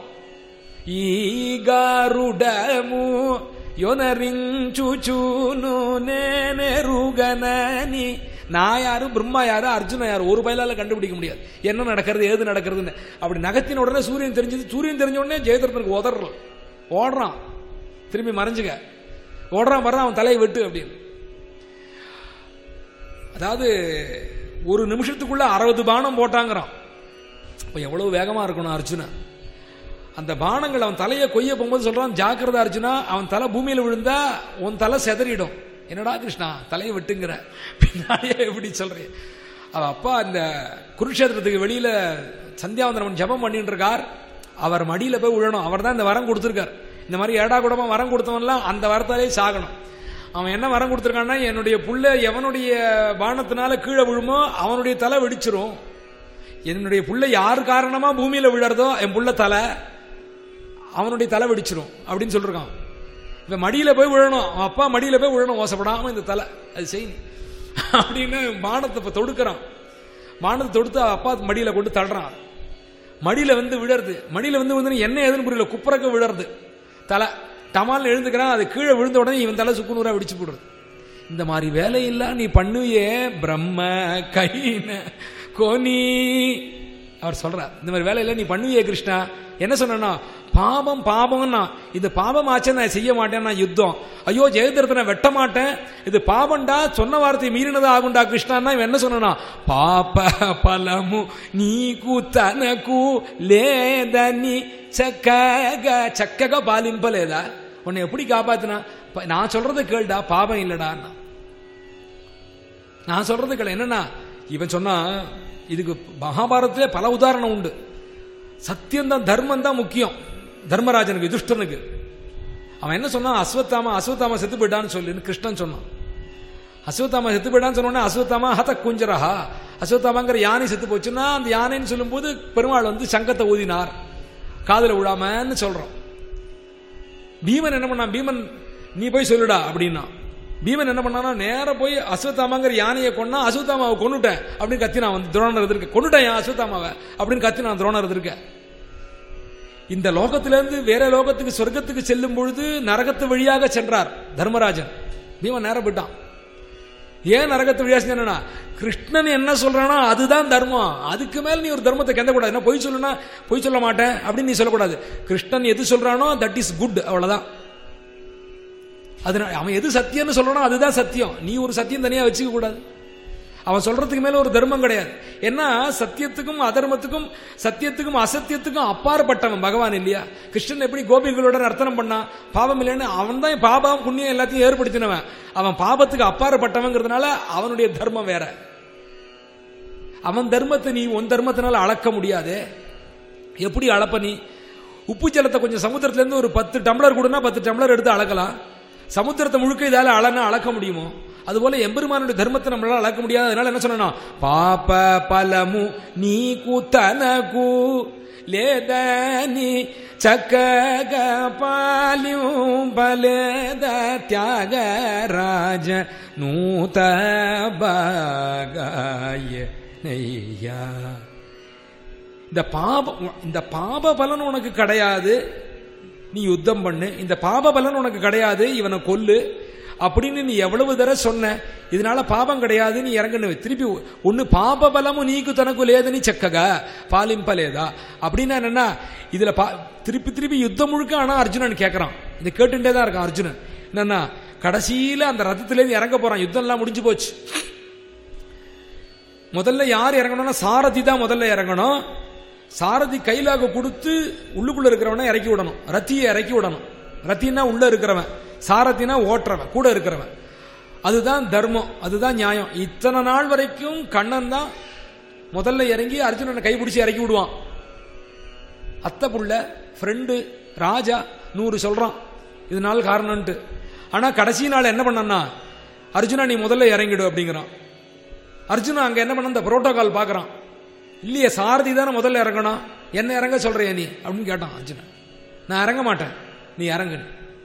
ఈగారుడము యొనరించుచును నేనెరుగనని நான் யாரு பிரம்மா யாரு அர்ஜுன யாரு ஒரு பயிலால கண்டுபிடிக்க முடியாது என்ன நடக்கிறது ஏது நடக்கிறதுன்னு அப்படி நகத்தின உடனே சூரியன் தெரிஞ்சது சூரியன் தெரிஞ்ச உடனே ஜெயதரனுக்கு உதறான் ஓடுறான் திரும்பி மறைஞ்சுக்க ஓடுறான் வர்றான் அவன் தலையை வெட்டு அப்படின்னு அதாவது ஒரு நிமிஷத்துக்குள்ள அறுபது பானம் போட்டாங்கிறான் அப்ப எவ்வளவு வேகமா இருக்கணும் அர்ஜுனன் அந்த பானங்கள் அவன் தலையை கொய்ய போகும்போது சொல்றான் ஜாக்கிரதா அர்ஜுனா அவன் தலை பூமியில விழுந்தா உன் தலை செதறிடும் என்னடா கிருஷ்ணா தலையை வெட்டுங்கிற பின்னாடியே எப்படி சொல்றேன் அவ அப்பா இந்த குருஷேத்திரத்துக்கு வெளியில சந்தியாவந்தனம் ஜபம் பண்ணிட்டு இருக்கார் அவர் மடியில போய் விழணும் அவர் தான் இந்த வரம் கொடுத்திருக்கார் இந்த மாதிரி ஏடா கூடமா வரம் கொடுத்தவன்லாம் அந்த வரத்தாலே சாகணும் அவன் என்ன வரம் கொடுத்திருக்கான்னா என்னுடைய புள்ள எவனுடைய பானத்தினால கீழே விழுமோ அவனுடைய தலை வெடிச்சிரும் என்னுடைய புள்ள யார் காரணமா பூமியில விழறதோ என் புள்ள தலை அவனுடைய தலை வெடிச்சிரும் அப்படின்னு சொல்லிருக்கான் இவன் மடியில போய் விழணும் அவன் அப்பா மடியில போய் விழணும் மோசப்படாம இந்த தலை அது செய்யணும் அப்படின்னு பானத்தை இப்ப தொடுக்கிறான் பானத்தை தொடுத்து அவன் அப்பா மடியில கொண்டு தள்ளுறான் மடியில வந்து விழறது மடியில வந்து வந்து என்ன ஏதுன்னு புரியல குப்புறக்க விழறது தலை டமால்னு எழுந்துக்கிறான் அது கீழே விழுந்த உடனே இவன் தலை சுக்குநூறா வெடிச்சு போடுறது இந்த மாதிரி வேலையெல்லாம் நீ பண்ணுவியே பிரம்ம கைன கோனி அவர் சொல்றார் இந்த மாதிரி வேலையில நீ பண்ணுவியே கிருஷ்ணா என்ன சொன்னா பாபம் பாபம்னா இது பாபம் ஆச்சு நான் செய்ய மாட்டேன் நான் யுத்தம் ஐயோ ஜெயதிரத்தை வெட்ட மாட்டேன் இது பாபம்டா சொன்ன வார்த்தை மீறினதா ஆகும்டா கிருஷ்ணா இவன் என்ன சொன்னா பாப பலமு நீకు తనకు లేదని చక్కగా చక్కగా పాలింపలేదా உன்னை எப்படி காப்பாத்தினா ப- நான் சொல்றதை கேளுடா பாபம் இல்லடா நான் சொல்றது கேளு என்னன்னா இவன் சொன்னா இதுக்கு மகாபாரதத்திலே பல உதாரணம் உண்டு சத்தியம் தான் தர்மம் தான் முக்கியம் தர்மராஜனுக்கு யுதிஷ்டனுக்கு அவன் என்ன சொன்னான் அஸ்வத்தாமா அஸ்வத்தாமா செத்து போயிட்டான்னு சொல்லி கிருஷ்ணன் சொன்னான் அஸ்வத்தாமா செத்து போயிட்டான்னு சொன்ன உடனே அஸ்வத்தாமா ஹத குஞ்சரஹா அஸ்வத்தாமாங்கிற யானை செத்து போச்சுன்னா அந்த யானைன்னு சொல்லும்போது பெருமாள் வந்து சங்கத்தை ஊதினார் காதுல விழாமன்னு சொல்றோம் பீமன் என்ன பண்ணான் பீமன் நீ போய் சொல்லுடா அப்படின்னா பீமன் என்ன பண்ணானா நேரா போய் அஸ்வத்தாமாங்கிற யானையை கொன்னா அஸ்வத்தாமாவை கொன்னுட்டேன் அப்படின்னு கத்தினான் வந்து துரோணர் எதிர்க்க கொன்னுட்டேன் என் அஸ்வத்தாமாவை அப்படின்னு கத்தினான் துரோணர் எதிர்க்க இந்த லோகத்திலிருந்து வேற லோகத்துக்கு சொர்க்கத்துக்கு செல்லும் பொழுது நரகத்து வழியாக சென்றார் தர்மராஜன் பீமன் நேரம் போயிட்டான் ஏன் நரகத்து வழியா செஞ்சா கிருஷ்ணன் என்ன சொல்றானோ அதுதான் தர்மம் அதுக்கு மேல நீ ஒரு தர்மத்தை கெந்த கூடாது என்ன பொய் சொல்லுனா பொய் சொல்ல மாட்டேன் அப்படின்னு நீ சொல்லக்கூடாது கிருஷ்ணன் எது சொல்றானோ தட் இஸ் குட் அவ்வளவுதான் அதனால அவன் எது சத்தியம்னு சொல்றானோ அதுதான் சத்தியம் நீ ஒரு சத்தியம் தனியா வச்சுக்க கூடாது அவன் சொல்றதுக்கு மேல ஒரு தர்மம் கிடையாது ஏன்னா சத்தியத்துக்கும் அதர்மத்துக்கும் சத்தியத்துக்கும் அசத்தியத்துக்கும் அப்பாற்பட்டவன் பகவான் இல்லையா கிருஷ்ணன் எப்படி கோபிகளோட நர்த்தனம் பண்ணான் பாவம் இல்லைன்னு அவன் தான் பாபம் புண்ணியம் எல்லாத்தையும் ஏற்படுத்தினவன் அவன் பாபத்துக்கு அப்பாற்பட்டவங்கிறதுனால அவனுடைய தர்மம் வேற அவன் தர்மத்தை நீ உன் தர்மத்தினால அளக்க முடியாது எப்படி அளப்ப நீ உப்பு ஜலத்தை கொஞ்சம் சமுத்திரத்துல இருந்து ஒரு பத்து டம்ளர் கொடுனா பத்து டம்ளர் எடுத்து அளக்கலாம் சமுத்திரத்தை முழுக்க இதால அளனா அளக்க முடியுமோ அதுபோல எம்பெருமானுடைய தர்மத்தை நம்மளால அளக்க முடியாது அதனால என்ன சொல்லணும் பாப பலமு நீ கூத்தனகு லேதனி చక్కగ పాలింపలేద త్యాగరాజ నూత బాగాయ நெய்யா இந்த பாப இந்த பாப பலன் உனக்கு கிடையாது நீ யுத்தம் பண்ணு இந்த பாப பலன் உனக்கு கிடையாது இவனை கொல்லு அப்படின்னு நீ எவ்வளவு தடவை சொன்ன இதனால பாபம் கிடையாது நீ இறங்கணும் திருப்பி ஒன்னு பாப பலமும் நீக்கு தனக்கு லேதனி செக்கக பாலிம்பலேதா அப்படின்னா என்னன்னா இதுல பா திருப்பி திருப்பி யுத்தம் முழுக்க ஆனா அர்ஜுனன் கேட்கறான் இதை கேட்டுட்டே தான் இருக்கான் அர்ஜுனன் என்னன்னா கடைசியில அந்த ரதத்திலேருந்து இறங்க போறான் யுத்தம் எல்லாம் முடிஞ்சு போச்சு முதல்ல யார் இறங்கணும்னா சாரதி தான் முதல்ல இறங்கணும் சாரதி கைலாக கொடுத்து உள்ளுக்குள்ள இருக்கிறவனை இறக்கி விடணும் ரத்தியை இறக்கி விடணும் ரத்தின்னா உள்ள இருக்கிறவன் சாரத்தினா ஓட்டுறவன் கூட இருக்கிறவன் அதுதான் தர்மம் அதுதான் நியாயம் இத்தனை நாள் வரைக்கும் கண்ணன் தான் முதல்ல இறங்கி அர்ஜுனனை கைப்பிடிச்சு இறக்கி விடுவான் அத்தை புள்ள ஃப்ரெண்டு ராஜா நூறு சொல்றான் இதனால காரணம்ட்டு ஆனா கடைசி நாள் என்ன பண்ணான்னா அர்ஜுனா நீ முதல்ல இறங்கிடு அப்படிங்கிறான் அர்ஜுனா அங்க என்ன பண்ண இந்த புரோட்டோகால் பாக்குறான் இல்லையே சாரதி தானே முதல்ல இறங்கணும் என்ன இறங்க சொல்றிய நீ அப்படின்னு கேட்டான் அர்ஜுனன் நான் இறங்க மாட்டேன் நீ இறங்கு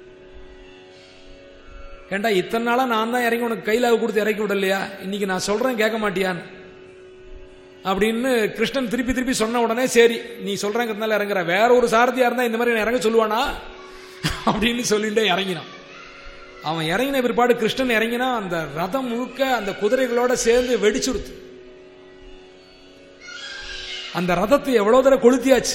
ஏண்டா இத்தனை நாளா நான் தான் இறங்கி உனக்கு கையில கொடுத்து இறக்கி விடலையா இன்னைக்கு நான் சொல்றேன் கேட்க மாட்டியான்னு அப்படின்னு கிருஷ்ணன் திருப்பி திருப்பி சொன்ன உடனே சரி நீ சொல்றேங்கிறதுனால இறங்குற வேற ஒரு சாரதியா இருந்தா இந்த மாதிரி நான் இறங்க சொல்லுவானா அப்படின்னு சொல்லிட்டு இறங்கினான் அவன் இறங்கின பிற்பாடு கிருஷ்ணன் இறங்கினா அந்த ரதம் முழுக்க அந்த குதிரைகளோட சேர்ந்து வெடிச்சுடுத்து அந்த ரதத்தை எவ்வளவு தடவை கொளுத்தியாச்சு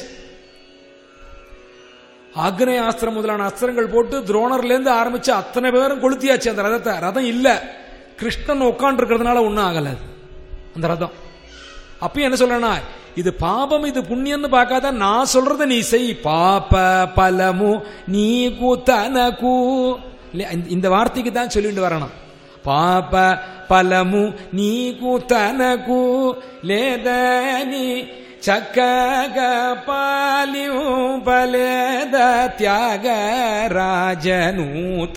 ஆக்னேய அஸ்திரம் முதலான அஸ்திரங்கள் போட்டு துரோணர்ல இருந்து ஆரம்பிச்சு அத்தனை பேரும் கொளுத்தியாச்சு அந்த ரதத்தை ரதம் இல்ல கிருஷ்ணன் உட்காந்து இருக்கிறதுனால ஒன்னும் ஆகல அது. அந்த ரதம் அப்பயும் என்ன சொல்றேன்னா இது பாபம் இது புண்ணியம்னு பார்க்காத நான் சொல்றத நீ செய் பாப பலமு நீ கூத்தனகு இல்லையா? இந்த- இந்த வார்த்தைக்கு தான் சொல்லிட்டு வரணும் పాప ఫలము నీకు తనకు లేదని చక్కగా పాలింపలేద త్యాగరాజనూత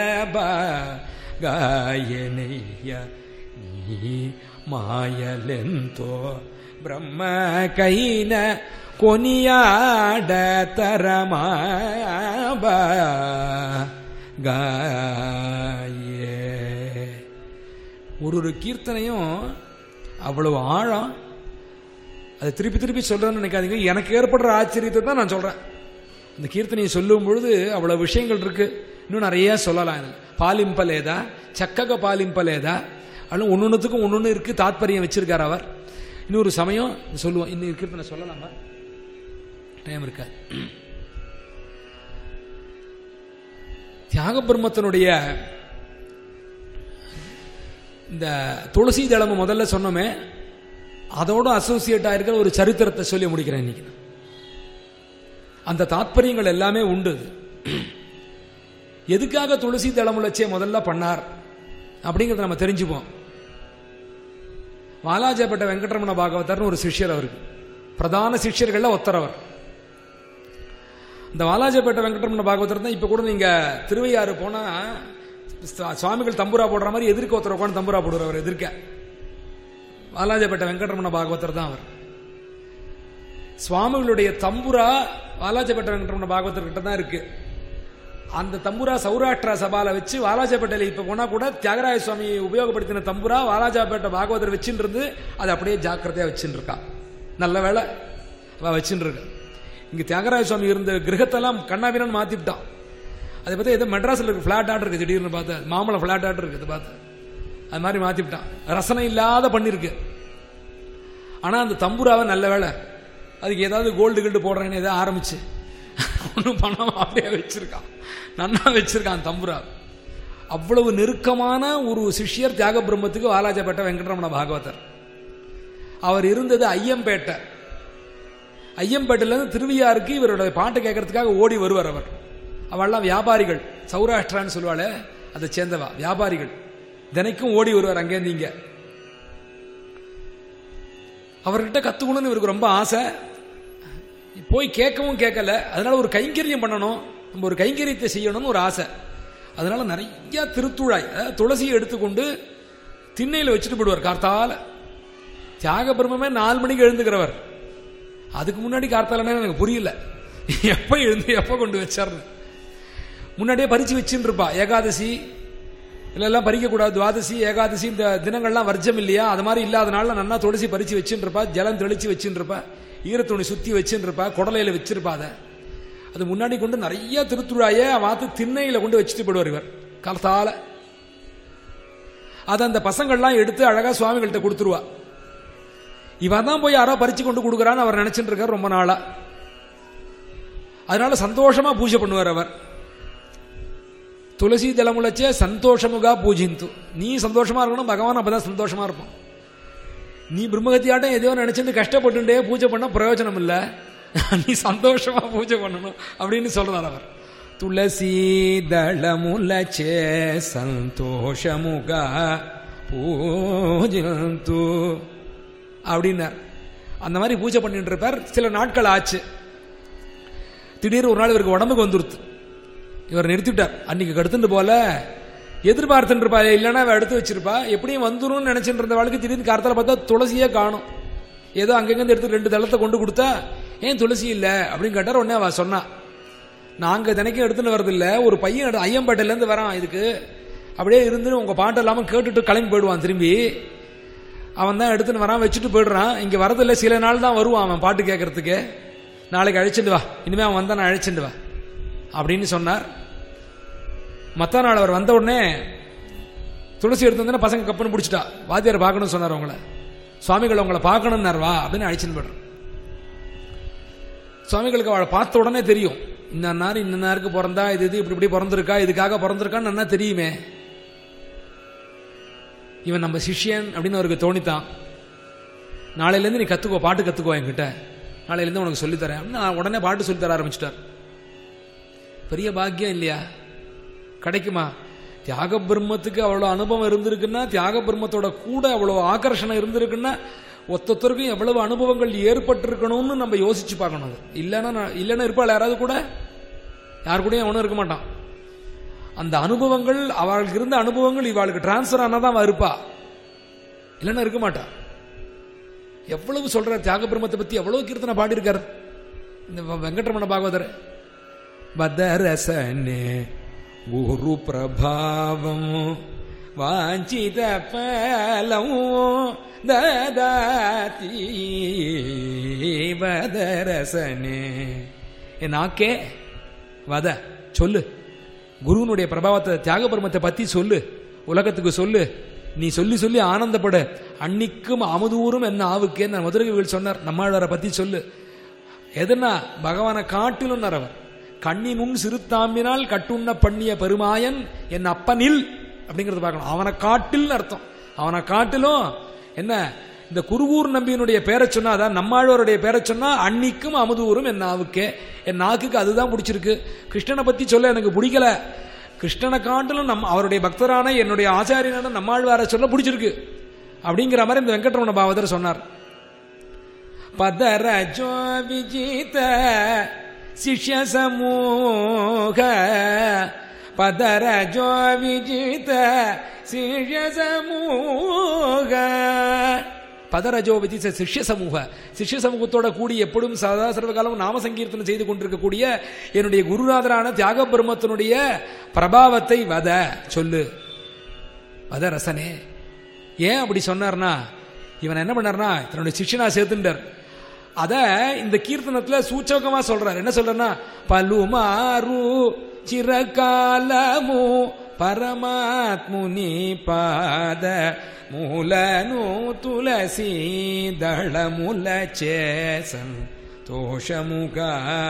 గాయనయ్య నీ మాయలెంతో బ్రహ్మకైన கொனியாடத்தரமாபா காயே ஒரு ஒரு கீர்த்தனையும் அவ்வளவு ஆழம் அதை திருப்பி திருப்பி சொல்றேன்னு நினைக்காதீங்க எனக்கு ஏற்படுற ஆச்சரியத்தை தான் நான் சொல்றேன் இந்த கீர்த்தனையை சொல்லும் பொழுது அவ்வளவு விஷயங்கள் இருக்கு இன்னும் நிறைய சொல்லலாம் எனக்கு. பாலிம்பலேதா சக்கக பாலிம்பலேதா அதெல்லாம் ஒன்னொன்னுத்துக்கும் ஒன்னொன்னு இருக்கு தாத்பரியம் வச்சிருக்கார் அவர் இன்னொரு சமயம் சொல்லுவோம் இன்னும் கீர்த்தனை சொல்லலாமா டைம் இருக்கா தியாக பிரம்மத்தினுடைய இந்த துளசி தளம் முதல்ல சொன்னோமே அதோட அசோசியேட் ஆயிருக்கிற ஒரு சரித்திரத்தை சொல்லி முடிக்கிறேன் இன்னைக்கு நான். அந்த தாத்பரியங்கள் எல்லாமே உண்டு அது. எதுக்காக துளசி தளமுலச்சே முதல்ல பண்ணார் அப்படிங்கறத நம்ம தெரிஞ்சுப்போம் வாலாஜாப்பட்ட வெங்கடரமண பாகவதர்னு ஒரு சிஷ்யர் அவருக்கு பிரதான சிஷ்யர்கள்ல ஒத்தரவர் இந்த வாலாஜாப்பேட்டை வெங்கடரமண பாகவதர் தான் இப்ப கூட நீங்க திருவையாறு போனா சுவா- சுவாமிகள் தம்புரா போடுற மாதிரி எதிர்க்க ஒருத்தர் உட்காந்து தம்புரா போடுறவர் எதிர்க்க வாலாஜாப்பேட்டை வெங்கடரமண பாகவதர் தான் அவர் சுவாமிகளுடைய தம்புரா வாலாஜாப்பேட்டை வெங்கடரமண பாகவதர் கிட்ட தான் இருக்கு அந்த தம்புரா சௌராஷ்டிரா சபால வச்சு வாலாஜாப்பேட்டையில இப்ப போனா கூட தியாகராய சுவாமி உபயோகப்படுத்தின தம்புரா வாலாஜாப்பேட்டை பாகவதர் வச்சுட்டு இருந்து அதை அப்படியே ஜாக்கிரதையா வச்சுட்டு இருக்கா நல்ல வேலை அவ வச்சுட்டு இருக்கா இங்க தியாகராய சுவாமி இருந்த கிரகத்தெல்லாம் கண்ணாபிரான் மாத்திவிட்டான் அதை பத்தி ஏதோ மெட்ராஸ்ல இருக்கு பிளாட் ஆர்டர் இருக்கு திடீர்னு பார்த்து மாமலை பிளாட் ஆர்டர் இருக்கு அதை பார்த்து அது மாதிரி மாத்திவிட்டான் ரசனை இல்லாத பண்ணிருக்கு ஆனா அந்த தம்புராவை நல்ல வேலை அதுக்கு ஏதாவது கோல்டு கில்டு போடுறேன்னு ஏதாவது ஆரம்பிச்சு ஒன்றும் பண்ணாம அப்படியே வச்சிருக்கான் நன்னா வச்சிருக்கான் தம்புரா அவ்வளவு நெருக்கமான ஒரு சிஷ்யர் தியாக பிரம்மத்துக்கு வாலாஜப்பேட்டை வெங்கடரமண பாகவதர் அவர் இருந்தது ஐயம்பேட்டை ஐயம்பேட்டையிலேருந்து திருவியாருக்கு இவரோட பாட்டு கேட்கறதுக்காக ஓடி வருவார் அவர் அவெல்லாம் வியாபாரிகள் சௌராஷ்டிரான்னு சொல்லுவாளே அதை சேர்ந்தவா வியாபாரிகள் தினைக்கும் ஓடி வருவார் அங்கேருந்து இங்க அவர்கிட்ட கத்துக்கணும்னு இவருக்கு ரொம்ப ஆசை போய் கேட்கவும் கேட்கல அதனால ஒரு கைங்கரியம் பண்ணணும் நம்ம ஒரு கைங்கரியத்தை செய்யணும்னு ஒரு ஆசை அதனால நிறைய திருத்துழாய் அதாவது துளசியை எடுத்துக்கொண்டு திண்ணையில் வச்சுட்டு போடுவார் கார்த்தால தியாக பிரம்மே நாலு மணிக்கு எழுந்துக்கிறவர் அதுக்கு முன்னாடி கார்த்தாலன்னு எனக்கு புரியல எப்ப எழுந்து எப்ப கொண்டு வச்சார்னு முன்னாடியே பறிச்சு வச்சுன்னு இருப்பா ஏகாதசி இதெல்லாம் பறிக்கக்கூடாது துவாதசி ஏகாதசி இந்த தினங்கள்லாம் வர்ஜம் இல்லையா அது மாதிரி இல்லாதனால நன்னா துளசி பறிச்சு வச்சுன்னு இருப்பா ஜலம் தெளிச்சு வச்சுன்னு இருப்பா ஈரத்துணி சுத்தி வச்சுன்னு இருப்பா குடலையில வச்சிருப்பா அதை அது முன்னாடி கொண்டு நிறைய திருத்துழாய வாத்து திண்ணையில கொண்டு வச்சுட்டு போடுவார் இவர் காலத்தால அதை அந்த பசங்கள்லாம் எடுத்து அழகா சுவாமிகள்கிட்ட கொடுத்துருவா இவன் தான் போய் யாரோ பறிச்சு கொண்டு கொடுக்குறான்னு அவர் நினைச்சிட்டு இருக்கார் ரொம்ப நாளா அதனால சந்தோஷமா பூஜை பண்ணுவார் அவர் துளசி தலமுலச்சே சந்தோஷமுகா பூஜிந்து நீ சந்தோஷமா இருக்கணும் பகவான் அப்பதான் சந்தோஷமா இருப்பான் நீ பிரம்மகத்தியாட்டம் எதையோ நினைச்சிட்டு கஷ்டப்பட்டுட்டே பூஜை பண்ண பிரயோஜனம் இல்ல நீ சந்தோஷமா பூஜை பண்ணணும் அப்படின்னு சொல்றார் அவர் துளசி தளமுலச்சே சந்தோஷமுகா பூஜிந்து அப்படின்னார் அந்த மாதிரி பூஜை பண்ணிட்டு இருப்பார் சில நாட்கள் ஆச்சு திடீர்னு ஒரு நாள் இவருக்கு உடம்புக்கு வந்துருத்து இவர் நிறுத்திவிட்டார் அன்னைக்கு கடுத்துட்டு போல எதிர்பார்த்துட்டு இருப்பா இல்லைன்னா அவ எடுத்து வச்சிருப்பா எப்படியும் வந்துரும்னு நினைச்சிட்டு இருந்த வாழ்க்கை திடீர்னு காரத்தால பார்த்தா துளசியே காணும் ஏதோ அங்கங்க எடுத்து ரெண்டு தளத்தை கொண்டு கொடுத்தா ஏன் துளசி இல்ல அப்படின்னு கேட்டார் உடனே அவ சொன்னா நாங்க தினைக்கும் எடுத்துட்டு வரதில்ல ஒரு பையன் எடு- ஐயம்பேட்டையில இருந்து வரான் இதுக்கு அப்படியே இருந்து உங்க பாட்டு இல்லாம கேட்டுட்டு கிளம்பி போயிடுவான் திரும்பி அவன் தான் எடுத்துன்னு வரான் வச்சுட்டு போயிடுறான் இங்க வரதில்ல சில நாள் தான் வருவான் அவன் பாட்டு கேட்கறதுக்கு நாளைக்கு அழைச்சிட்டு வா இனிமே அவன் வந்தா நான் அழைச்சிட்டு வா அப்படின்னு சொன்னார் மத்த நாள் அவர் வந்த உடனே துளசி எடுத்து வந்தோடனே பசங்க கப்பன்னு பிடிச்சிட்டா வாத்தியார் பார்க்கணும்னு சொன்னார் உங்களை சுவாமிகள் உங்களை பார்க்கணும்னார் வா அப்படின்னு அழைச்சின்னு போடுறேன் சுவாமிகளுக்கு அவளை பார்த்த உடனே தெரியும் இந்த நார் இந்த நேருக்கு பிறந்தா இது இது இப்படி இப்படி பிறந்திருக்கா இதுக்காக பிறந்திருக்கான்னு நல்லா தெரியுமே இவன் நம்ம சிஷ்யன் அப்படின்னு அவருக்கு தோணித்தான் நாளையிலேருந்து நீ கத்துக்கோ பாட்டு கத்துக்கோ என்கிட்ட நாளையிலேருந்து உனக்கு சொல்லித்தரேன் அப்படின்னு நான் உடனே பாட்டு சொல்லித்தர ஆரம்பிச்சிட்டார் பெரிய பாக்கியம் இல்லையா கிடைக்குமா தியாக பிரம்மத்துக்கு அவ்வளோ அனுபவம் இருந்திருக்குன்னா தியாக பிரம்மத்தோட கூட அவ்வளோ ஆகர்ஷணம் இருந்திருக்குன்னா ஒத்தொத்தருக்கும் எவ்வளவு அனுபவங்கள் ஏற்பட்டிருக்கணும்னு நம்ம யோசிச்சு பார்க்கணும் அது இல்லைன்னா நான்- இல்லைன்னா இருப்பாள் யாராவது கூட யார் கூடயும் அவனும் இருக்க மாட்டான் அந்த அனுபவங்கள் அவளுக்கு இருந்த அனுபவங்கள் இவாளுக்கு டிரான்ஸ்ஃபர் ஆனாதான் அவ இருப்பா இல்லைன்னா இருக்க மாட்டா எவ்வளவு சொல்ற தியாக பிரம்மத்தை பத்தி எவ்வளவு கீர்த்தனை பாடியிருக்கார் இந்த வ- வெங்கட்ரமண பாகவதர் பதரசனே குரு பிரபாவம் வாஞ்சித பலம் ததாதி பதரசனே என் நாக்கே வத சொல்லு குருவனுடைய பிரபாவத்தை தியாக பிரம்மத்தை பத்தி சொல்லு உலகத்துக்கு சொல்லு நீ சொல்லி சொல்லி ஆனந்தப்படு அன்னிக்கும் அமுதூரும் என்ன ஆவுக்கே நான் மதுரகவிகள் சொன்னார் நம்மாழ்வாரை பத்தி சொல்லு எதுனா பகவானை காட்டிலும் அவர் கண்ணினுன் சிறுத்தாம்பினால் கட்டுண்ண பண்ணிய பெருமாயன் என் அப்பனில் அப்படிங்கறத பார்க்கணும் அவனை காட்டில் அர்த்தம் அவனை காட்டிலும் என்ன இந்த குருகூர் நம்பியினுடைய பேரை சொன்னா அதான் நம்மாழ்வாருடைய பேரை சொன்னா அன்னிக்கும் அமுதூரும் என் நாவுக்கே என் நாக்குக்கு அதுதான் பிடிச்சிருக்கு கிருஷ்ணனை பத்தி சொல்ல எனக்கு பிடிக்கல கிருஷ்ணனை காட்டிலும் நம் அவருடைய பக்தரான என்னுடைய ஆச்சாரியனான நம்மாழ்வாரை சொல்ல பிடிச்சிருக்கு அப்படிங்கிற மாதிரி இந்த வெங்கட்ரமண பாவதர் சொன்னார் பதரஜோ விஜித சிஷ்ய சமூக பதரஜோ விஜித சிஷ்ய சமூக பதரஜோ விதிச்ச சிஷ்ய சமூக சிஷ்ய சமூகத்தோட கூடி எப்பொழுதும் சதா சர்வகாலம் நாம சங்கீர்த்தனம் செய்து கொண்டிருக்கக்கூடிய என்னுடைய குருநாதரான தியாக பிரம்மத்தினுடைய பிரபாவத்தை வத சொல்லு வத ரசனே ஏன் அப்படி சொன்னார்னா இவன் என்ன பண்ணார்னா தன்னுடைய சிஷ்யனா சேர்த்துட்டார் அத இந்த கீர்த்தனத்துல சூச்சகமா சொல்றார் என்ன சொல்றனா பலுமாரு చిరకాలము పరమాత్ముని పాద మూలను తులసి దళముల చేసన్ తోషముగా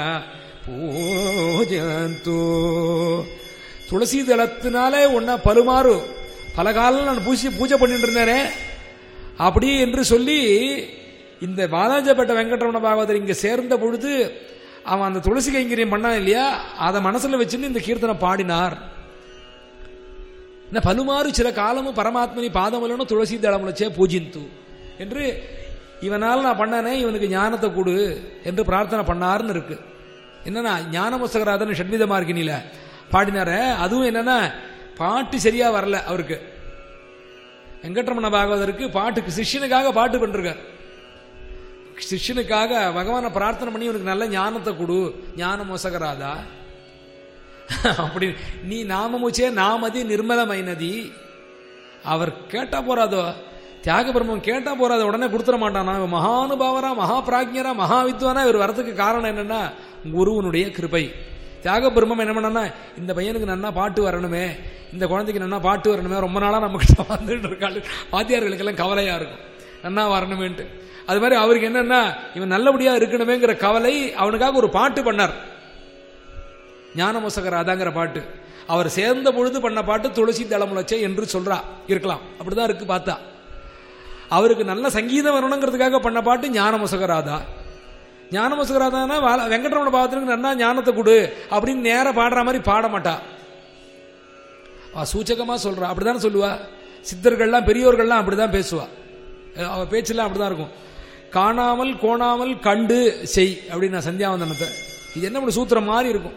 పూజంతు துளசி தளத்தினாலே உன்னை பலுமாறு பல காலம் நான் பூசி பூஜை பண்ணிட்டு இருந்தேனே அப்படி என்று சொல்லி இந்த வாலாஜப்பட்ட வெங்கட்ரமண பாகவதர் இங்க சேர்ந்த பொழுது அவன் அந்த துளசி கைங்கரியம் பண்ணான் இல்லையா அதை மனசுல வச்சுன்னு இந்த கீர்த்தனை பாடினார் இந்த பலுமாறு சில காலமும் பரமாத்மனி பாதமுலனும் துளசி தளமுலச்சே பூஜிந்து என்று இவனால் நான் பண்ணனே இவனுக்கு ஞானத்தை கொடு என்று பிரார்த்தனை பண்ணாருன்னு இருக்கு என்னன்னா ஞானமுசகராதன் ஷட்வித மார்க்கினில பாடினாரு அதுவும் என்னன்னா பாட்டு சரியா வரல அவருக்கு வெங்கட்ரமண பாகவதருக்கு பாட்டுக்கு சிஷ்யனுக்காக பாட்டு பண்ணிருக்கார் சிஷ்யனுக்காக பகவானை பிரார்த்தனை பண்ணி இவனுக்கு நல்ல ஞானத்தை கொடு ஞானம் மொசகராதா அப்படி நீ நாமமுச்சே நாமதி நிர்மலமைனதி அவர் கேட்டா போறாதோ தியாக பிரம்மம் கேட்டா போறாத உடனே கொடுத்துட மாட்டானா இவன் மகானுபாவரா மகா பிராஜ்யரா மகா வித்வானா இவர் வரதுக்கு காரணம் என்னன்னா குருவனுடைய கிருபை தியாக பிரம்மம் என்ன பண்ணனா இந்த பையனுக்கு நன்னா பாட்டு வரணுமே இந்த குழந்தைக்கு நன்னா பாட்டு வரணுமே ரொம்ப நாளா நம்ம கிட்ட வந்துட்டு இருக்காள் வாத்தியார்களுக்கெல்லாம் கவலையா இருக்கும் நன்னா வரணுமேன்ட்டு அது மாதிரி அவருக்கு என்னன்னா இவன் நல்லபடியா இருக்கணுமேங்கிற கவலை அவனுக்காக ஒரு பாட்டு பண்ணார் ஞானமோசகராதாங்கிற பாட்டு அவர் சேர்ந்த பொழுது பண்ண பாட்டு துளசி தளமுலச்சே என்று சொல்றா இருக்கலாம் அப்படிதான் இருக்கு பார்த்தா அவருக்கு நல்ல சங்கீதம் வரணுங்கிறதுக்காக பண்ண பாட்டு ஞானமோசகராதா ஞானமோசகராதானா வால- வெங்கட்ரமண பாவத்திற்கு நன்னா ஞானத்தை கொடு அப்படின்னு நேரா பாடுற மாதிரி பாட மாட்டா அவ சூச்சகமா சொல்றா அப்படிதானே சொல்லுவா சித்தர்கள்லாம் பெரியோர்கள்லாம் அப்படிதான் பேசுவா அஹ் அவ பேச்செல்லாம் அப்படிதான் இருக்கும் காணாமல் கோணாமல் கண்டு செய் அப்படின்னு நான் சந்தியாவந்தனத்தை இது என்ன பண்ண சூத்திரம் மாதிரி இருக்கும்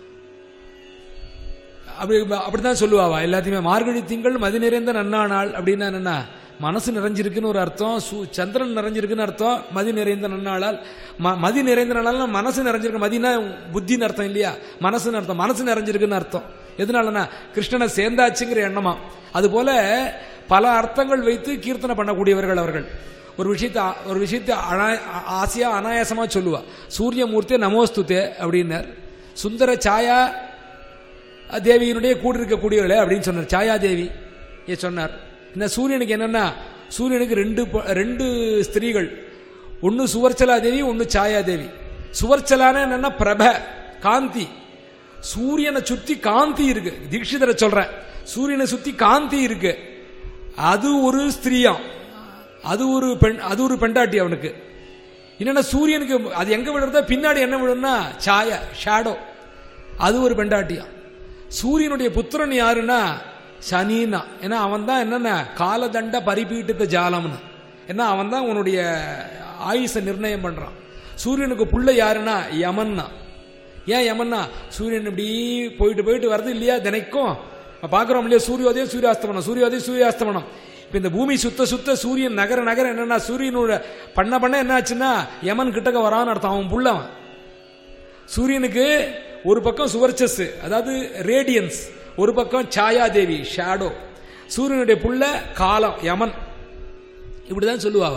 அப்படி அப்படிதான் சொல்லுவாவா எல்லாத்தையுமே மார்கழி திங்கள் மதி நிறைந்த நன்னானாள் அப்படின்னா என்னன்னா மனசு நிறைஞ்சிருக்குன்னு ஒரு அர்த்தம் சு- சந்திரன் நிறைஞ்சிருக்குன்னு அர்த்தம் மதி நிறைந்த நன்னாளால் ம- மதி நிறைந்த நாளால் மனசு நிறைஞ்சிருக்கு மதினா புத்தின்னு அர்த்தம் இல்லையா மனசுன்னு அர்த்தம் மனசு நிறைஞ்சிருக்குன்னு அர்த்தம் எதனாலனா கிருஷ்ணனை சேர்ந்தாச்சுங்கிற எண்ணமா அதுபோல பல அர்த்தங்கள் வைத்து கீர்த்தனை பண்ணக்கூடியவர்கள் அவர்கள் ஒரு விஷயத்தை ஒரு விஷயத்தை அனா- ஆசையா அனாயாசமா சொல்லுவா சூரியமூர்த்தியே நமோஸ்துதே அப்படின்னார் சுந்தர சாயா தேவியினுடைய கூட இருக்கக்கூடியவர்களே அப்படின்னு சொன்னார் சாயாதேவி ஏ சொன்னார் இந்த சூரியனுக்கு என்னன்னா சூரியனுக்கு ரெண்டு பொ- ரெண்டு ஸ்திரீகள் ஒன்னு சுவர்ச்சலா தேவி ஒன்னு சாயாதேவி சுவர்ச்சலான என்னன்னா பிரப காந்தி சூரியனை சுத்தி காந்தி இருக்கு தீட்சிதரை சொல்றேன் சூரியனை சுத்தி காந்தி இருக்கு அது ஒரு ஸ்திரீயாம் அது ஒரு பெண் அது ஒரு பெண்டாட்டி அவனுக்கு என்னன்னா சூரியனுக்கு அது எங்க விழுறதோ பின்னாடி என்ன விழுன்னா சாய ஷேடோ அது ஒரு பெண்டாட்டியா சூரியனுடைய புத்திரன் யாருன்னா சனின்னா ஏன்னா அவன் தான் என்னென்ன காலதண்ட பரிபீட்டித்த ஜாலம்னு ஏன்னா அவன் தான் உன்னுடைய ஆயுசை நிர்ணயம் பண்றான் சூரியனுக்கு புள்ள யாருன்னா யமன்னா ஏன் யமன்னா சூரியன் இப்படி போயிட்டு போயிட்டு வருது இல்லையா தினைக்கும் பார்க்குறோம் இல்லையா சூரியோதயம் சூரியாஸ்தமனம் சூரியோதயம் சூரியாஸ்தமனம் இப்போ இந்த பூமி சுத்த சுத்த சூரியன் நகர நகர என்னன்னா சூரியனோட பண்ண பண்ண என்ன ஆச்சுன்னா யமன் கிட்டக்க வரான்னு அர்த்தம் அவன் புள்ளவன் சூரியனுக்கு ஒரு பக்கம் சுவர்ச்சஸ் அதாவது ரேடியன்ஸ் ஒரு பக்கம் சாயாதேவி ஷேடோ சூரியனுடைய புள்ள காலம் யமன் இப்படிதான் சொல்லுவாவ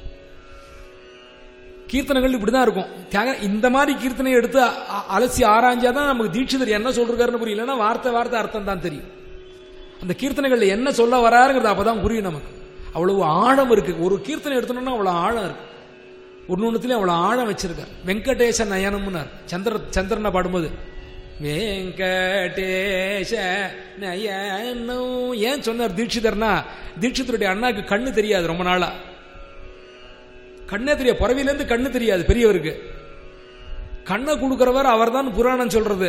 கீர்த்தனைகள் இப்படிதான் இருக்கும் தியாக இந்த மாதிரி கீர்த்தனை எடுத்து அ- அலசி ஆராய்ஞ்சாதான் நமக்கு தீட்சிதர் என்ன சொல்றாருன்னு புரியல இல்லைன்னா வார்த்தை வார்த்தை அர்த்தம் தான் தெரியும் அந்த கீர்த்தனைகள்ல என்ன சொல்ல வராருங்கிறது அப்பதான் புரியும் நமக்கு அவ்வளவு ஆழம் இருக்கு ஒரு கீர்த்தனை எடுத்தோம்னா அவ்வளவு ஆழம் இருக்கு ஒன்னொன்னுலயும் அவ்வளவு ஆழம் வச்சிருக்கார் வெங்கடேச நயனம்னார் சந்திர சந்திரனை பாடும்போது வெங்கடேஷ நயனம் ஏன் சொன்னார் தீட்சிதர்னா தீட்சிதருடைய அண்ணாக்கு கண்ணு தெரியாது ரொம்ப நாளா கண்ணே தெரியாது பிறவிலேருந்து கண்ணு தெரியாது பெரியவருக்கு கண்ணை கொடுக்கிறவர் அவர்தான் புராணம் சொல்றது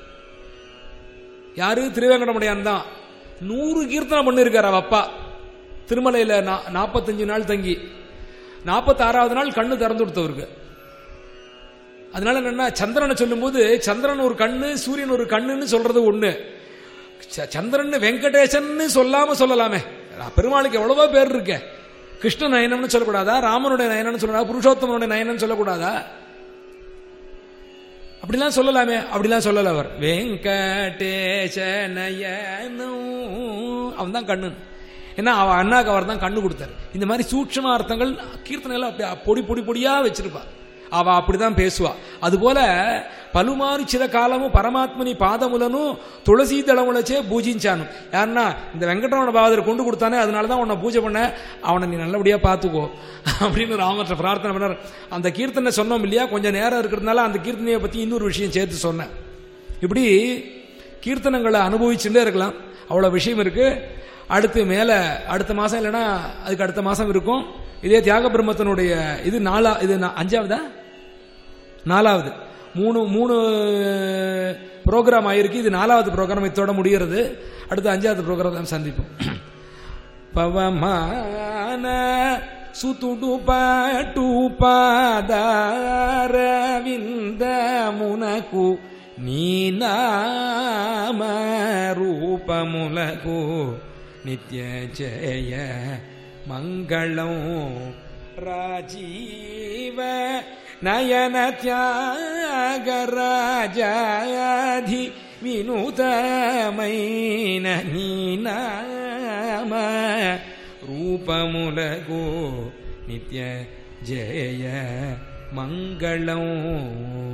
யாரு திருவேங்கடமுடையான் தான் நூறு கீர்த்தனை பண்ணிருக்கார் அவ அப்பா திருமலையில நா- நாற்பத்தஞ்சு நாள் தங்கி நாற்பத்தாறாவது நாள் கண்ணு திறந்து கொடுத்தவருக்கு அதனால என்னன்னா சந்திரனை சொல்லும்போது சந்திரன் ஒரு கண்ணு சூரியன் ஒரு கண்ணுன்னு சொல்றது ஒண்ணு ச- சந்திரன் வெங்கடேசன்னு சொல்லாம சொல்லலாமே பெருமாளுக்கு எவ்வளவோ பேர் இருக்கே கிருஷ்ண நயனம்னு சொல்லக்கூடாதா ராமனுடைய நயனம்னு சொல்லக்கூடாதா புருஷோத்தமனுடைய நயனம்னு சொல்லக்கூடாதா அப்படிலாம் சொல்லலாமே அப்படிலாம் சொல்லல அவர் வெங்கடேச நயனம் அவன் தான் கண்ணு ஏன்னா அவன் அண்ணாக்கு அவர் தான் கண்ணு கொடுத்தாரு இந்த மாதிரி சூட்சம அர்த்தங்கள் கீர்த்தனை எல்லாம் அப்படி பொடி பொடி பொடியா வச்சிருப்பா அவ அப்படிதான் பேசுவா அதுபோல పలుమారు చిరకాలము పరమాత్మని పాదములను తులసీ దళములచే పూజించాను யாருன்னா இந்த வெங்கடரமண பாவதர் கொண்டு கொடுத்தானே அதனால தான் உன்னை பூஜை பண்ண அவனை நீ நல்லபடியா பார்த்துக்கோ அப்படின்னு ராமர்கிட்ட பிரார்த்தனை பண்ணார் அந்த கீர்த்தனை சொன்னோம் இல்லையா கொஞ்சம் நேரம் இருக்கிறதுனால அந்த கீர்த்தனையை பத்தி இன்னொரு விஷயம் சேர்த்து சொன்னேன் இப்படி கீர்த்தனங்களை அனுபவிச்சுட்டே இருக்கலாம் அவ்வளோ விஷயம் இருக்கு அடுத்து மேலே அடுத்த மாதம் இல்லைன்னா அதுக்கு அடுத்த மாதம் இருக்கும் இதே தியாக பிரம்மத்தினுடைய இது நாலா இது நா- அஞ்சாவதா நாலாவது மூணு மூணு ப்ரோக்ராம் ஆயிருக்கு இது நாலாவது ப்ரோக்ராம் இதோட முடிகிறது அடுத்து அஞ்சாவது ப்ரோக்ராம் சந்திப்போம் పవమాన సుతుడు పాటు పాదార విందమునకు నీ నామ రూపములకు నిత్య జయ మంగళం రాజీవ నయన త్యాగరాజాధి వినూతమైన నీ నామ రూపములకు నిత్య జయ మంగళం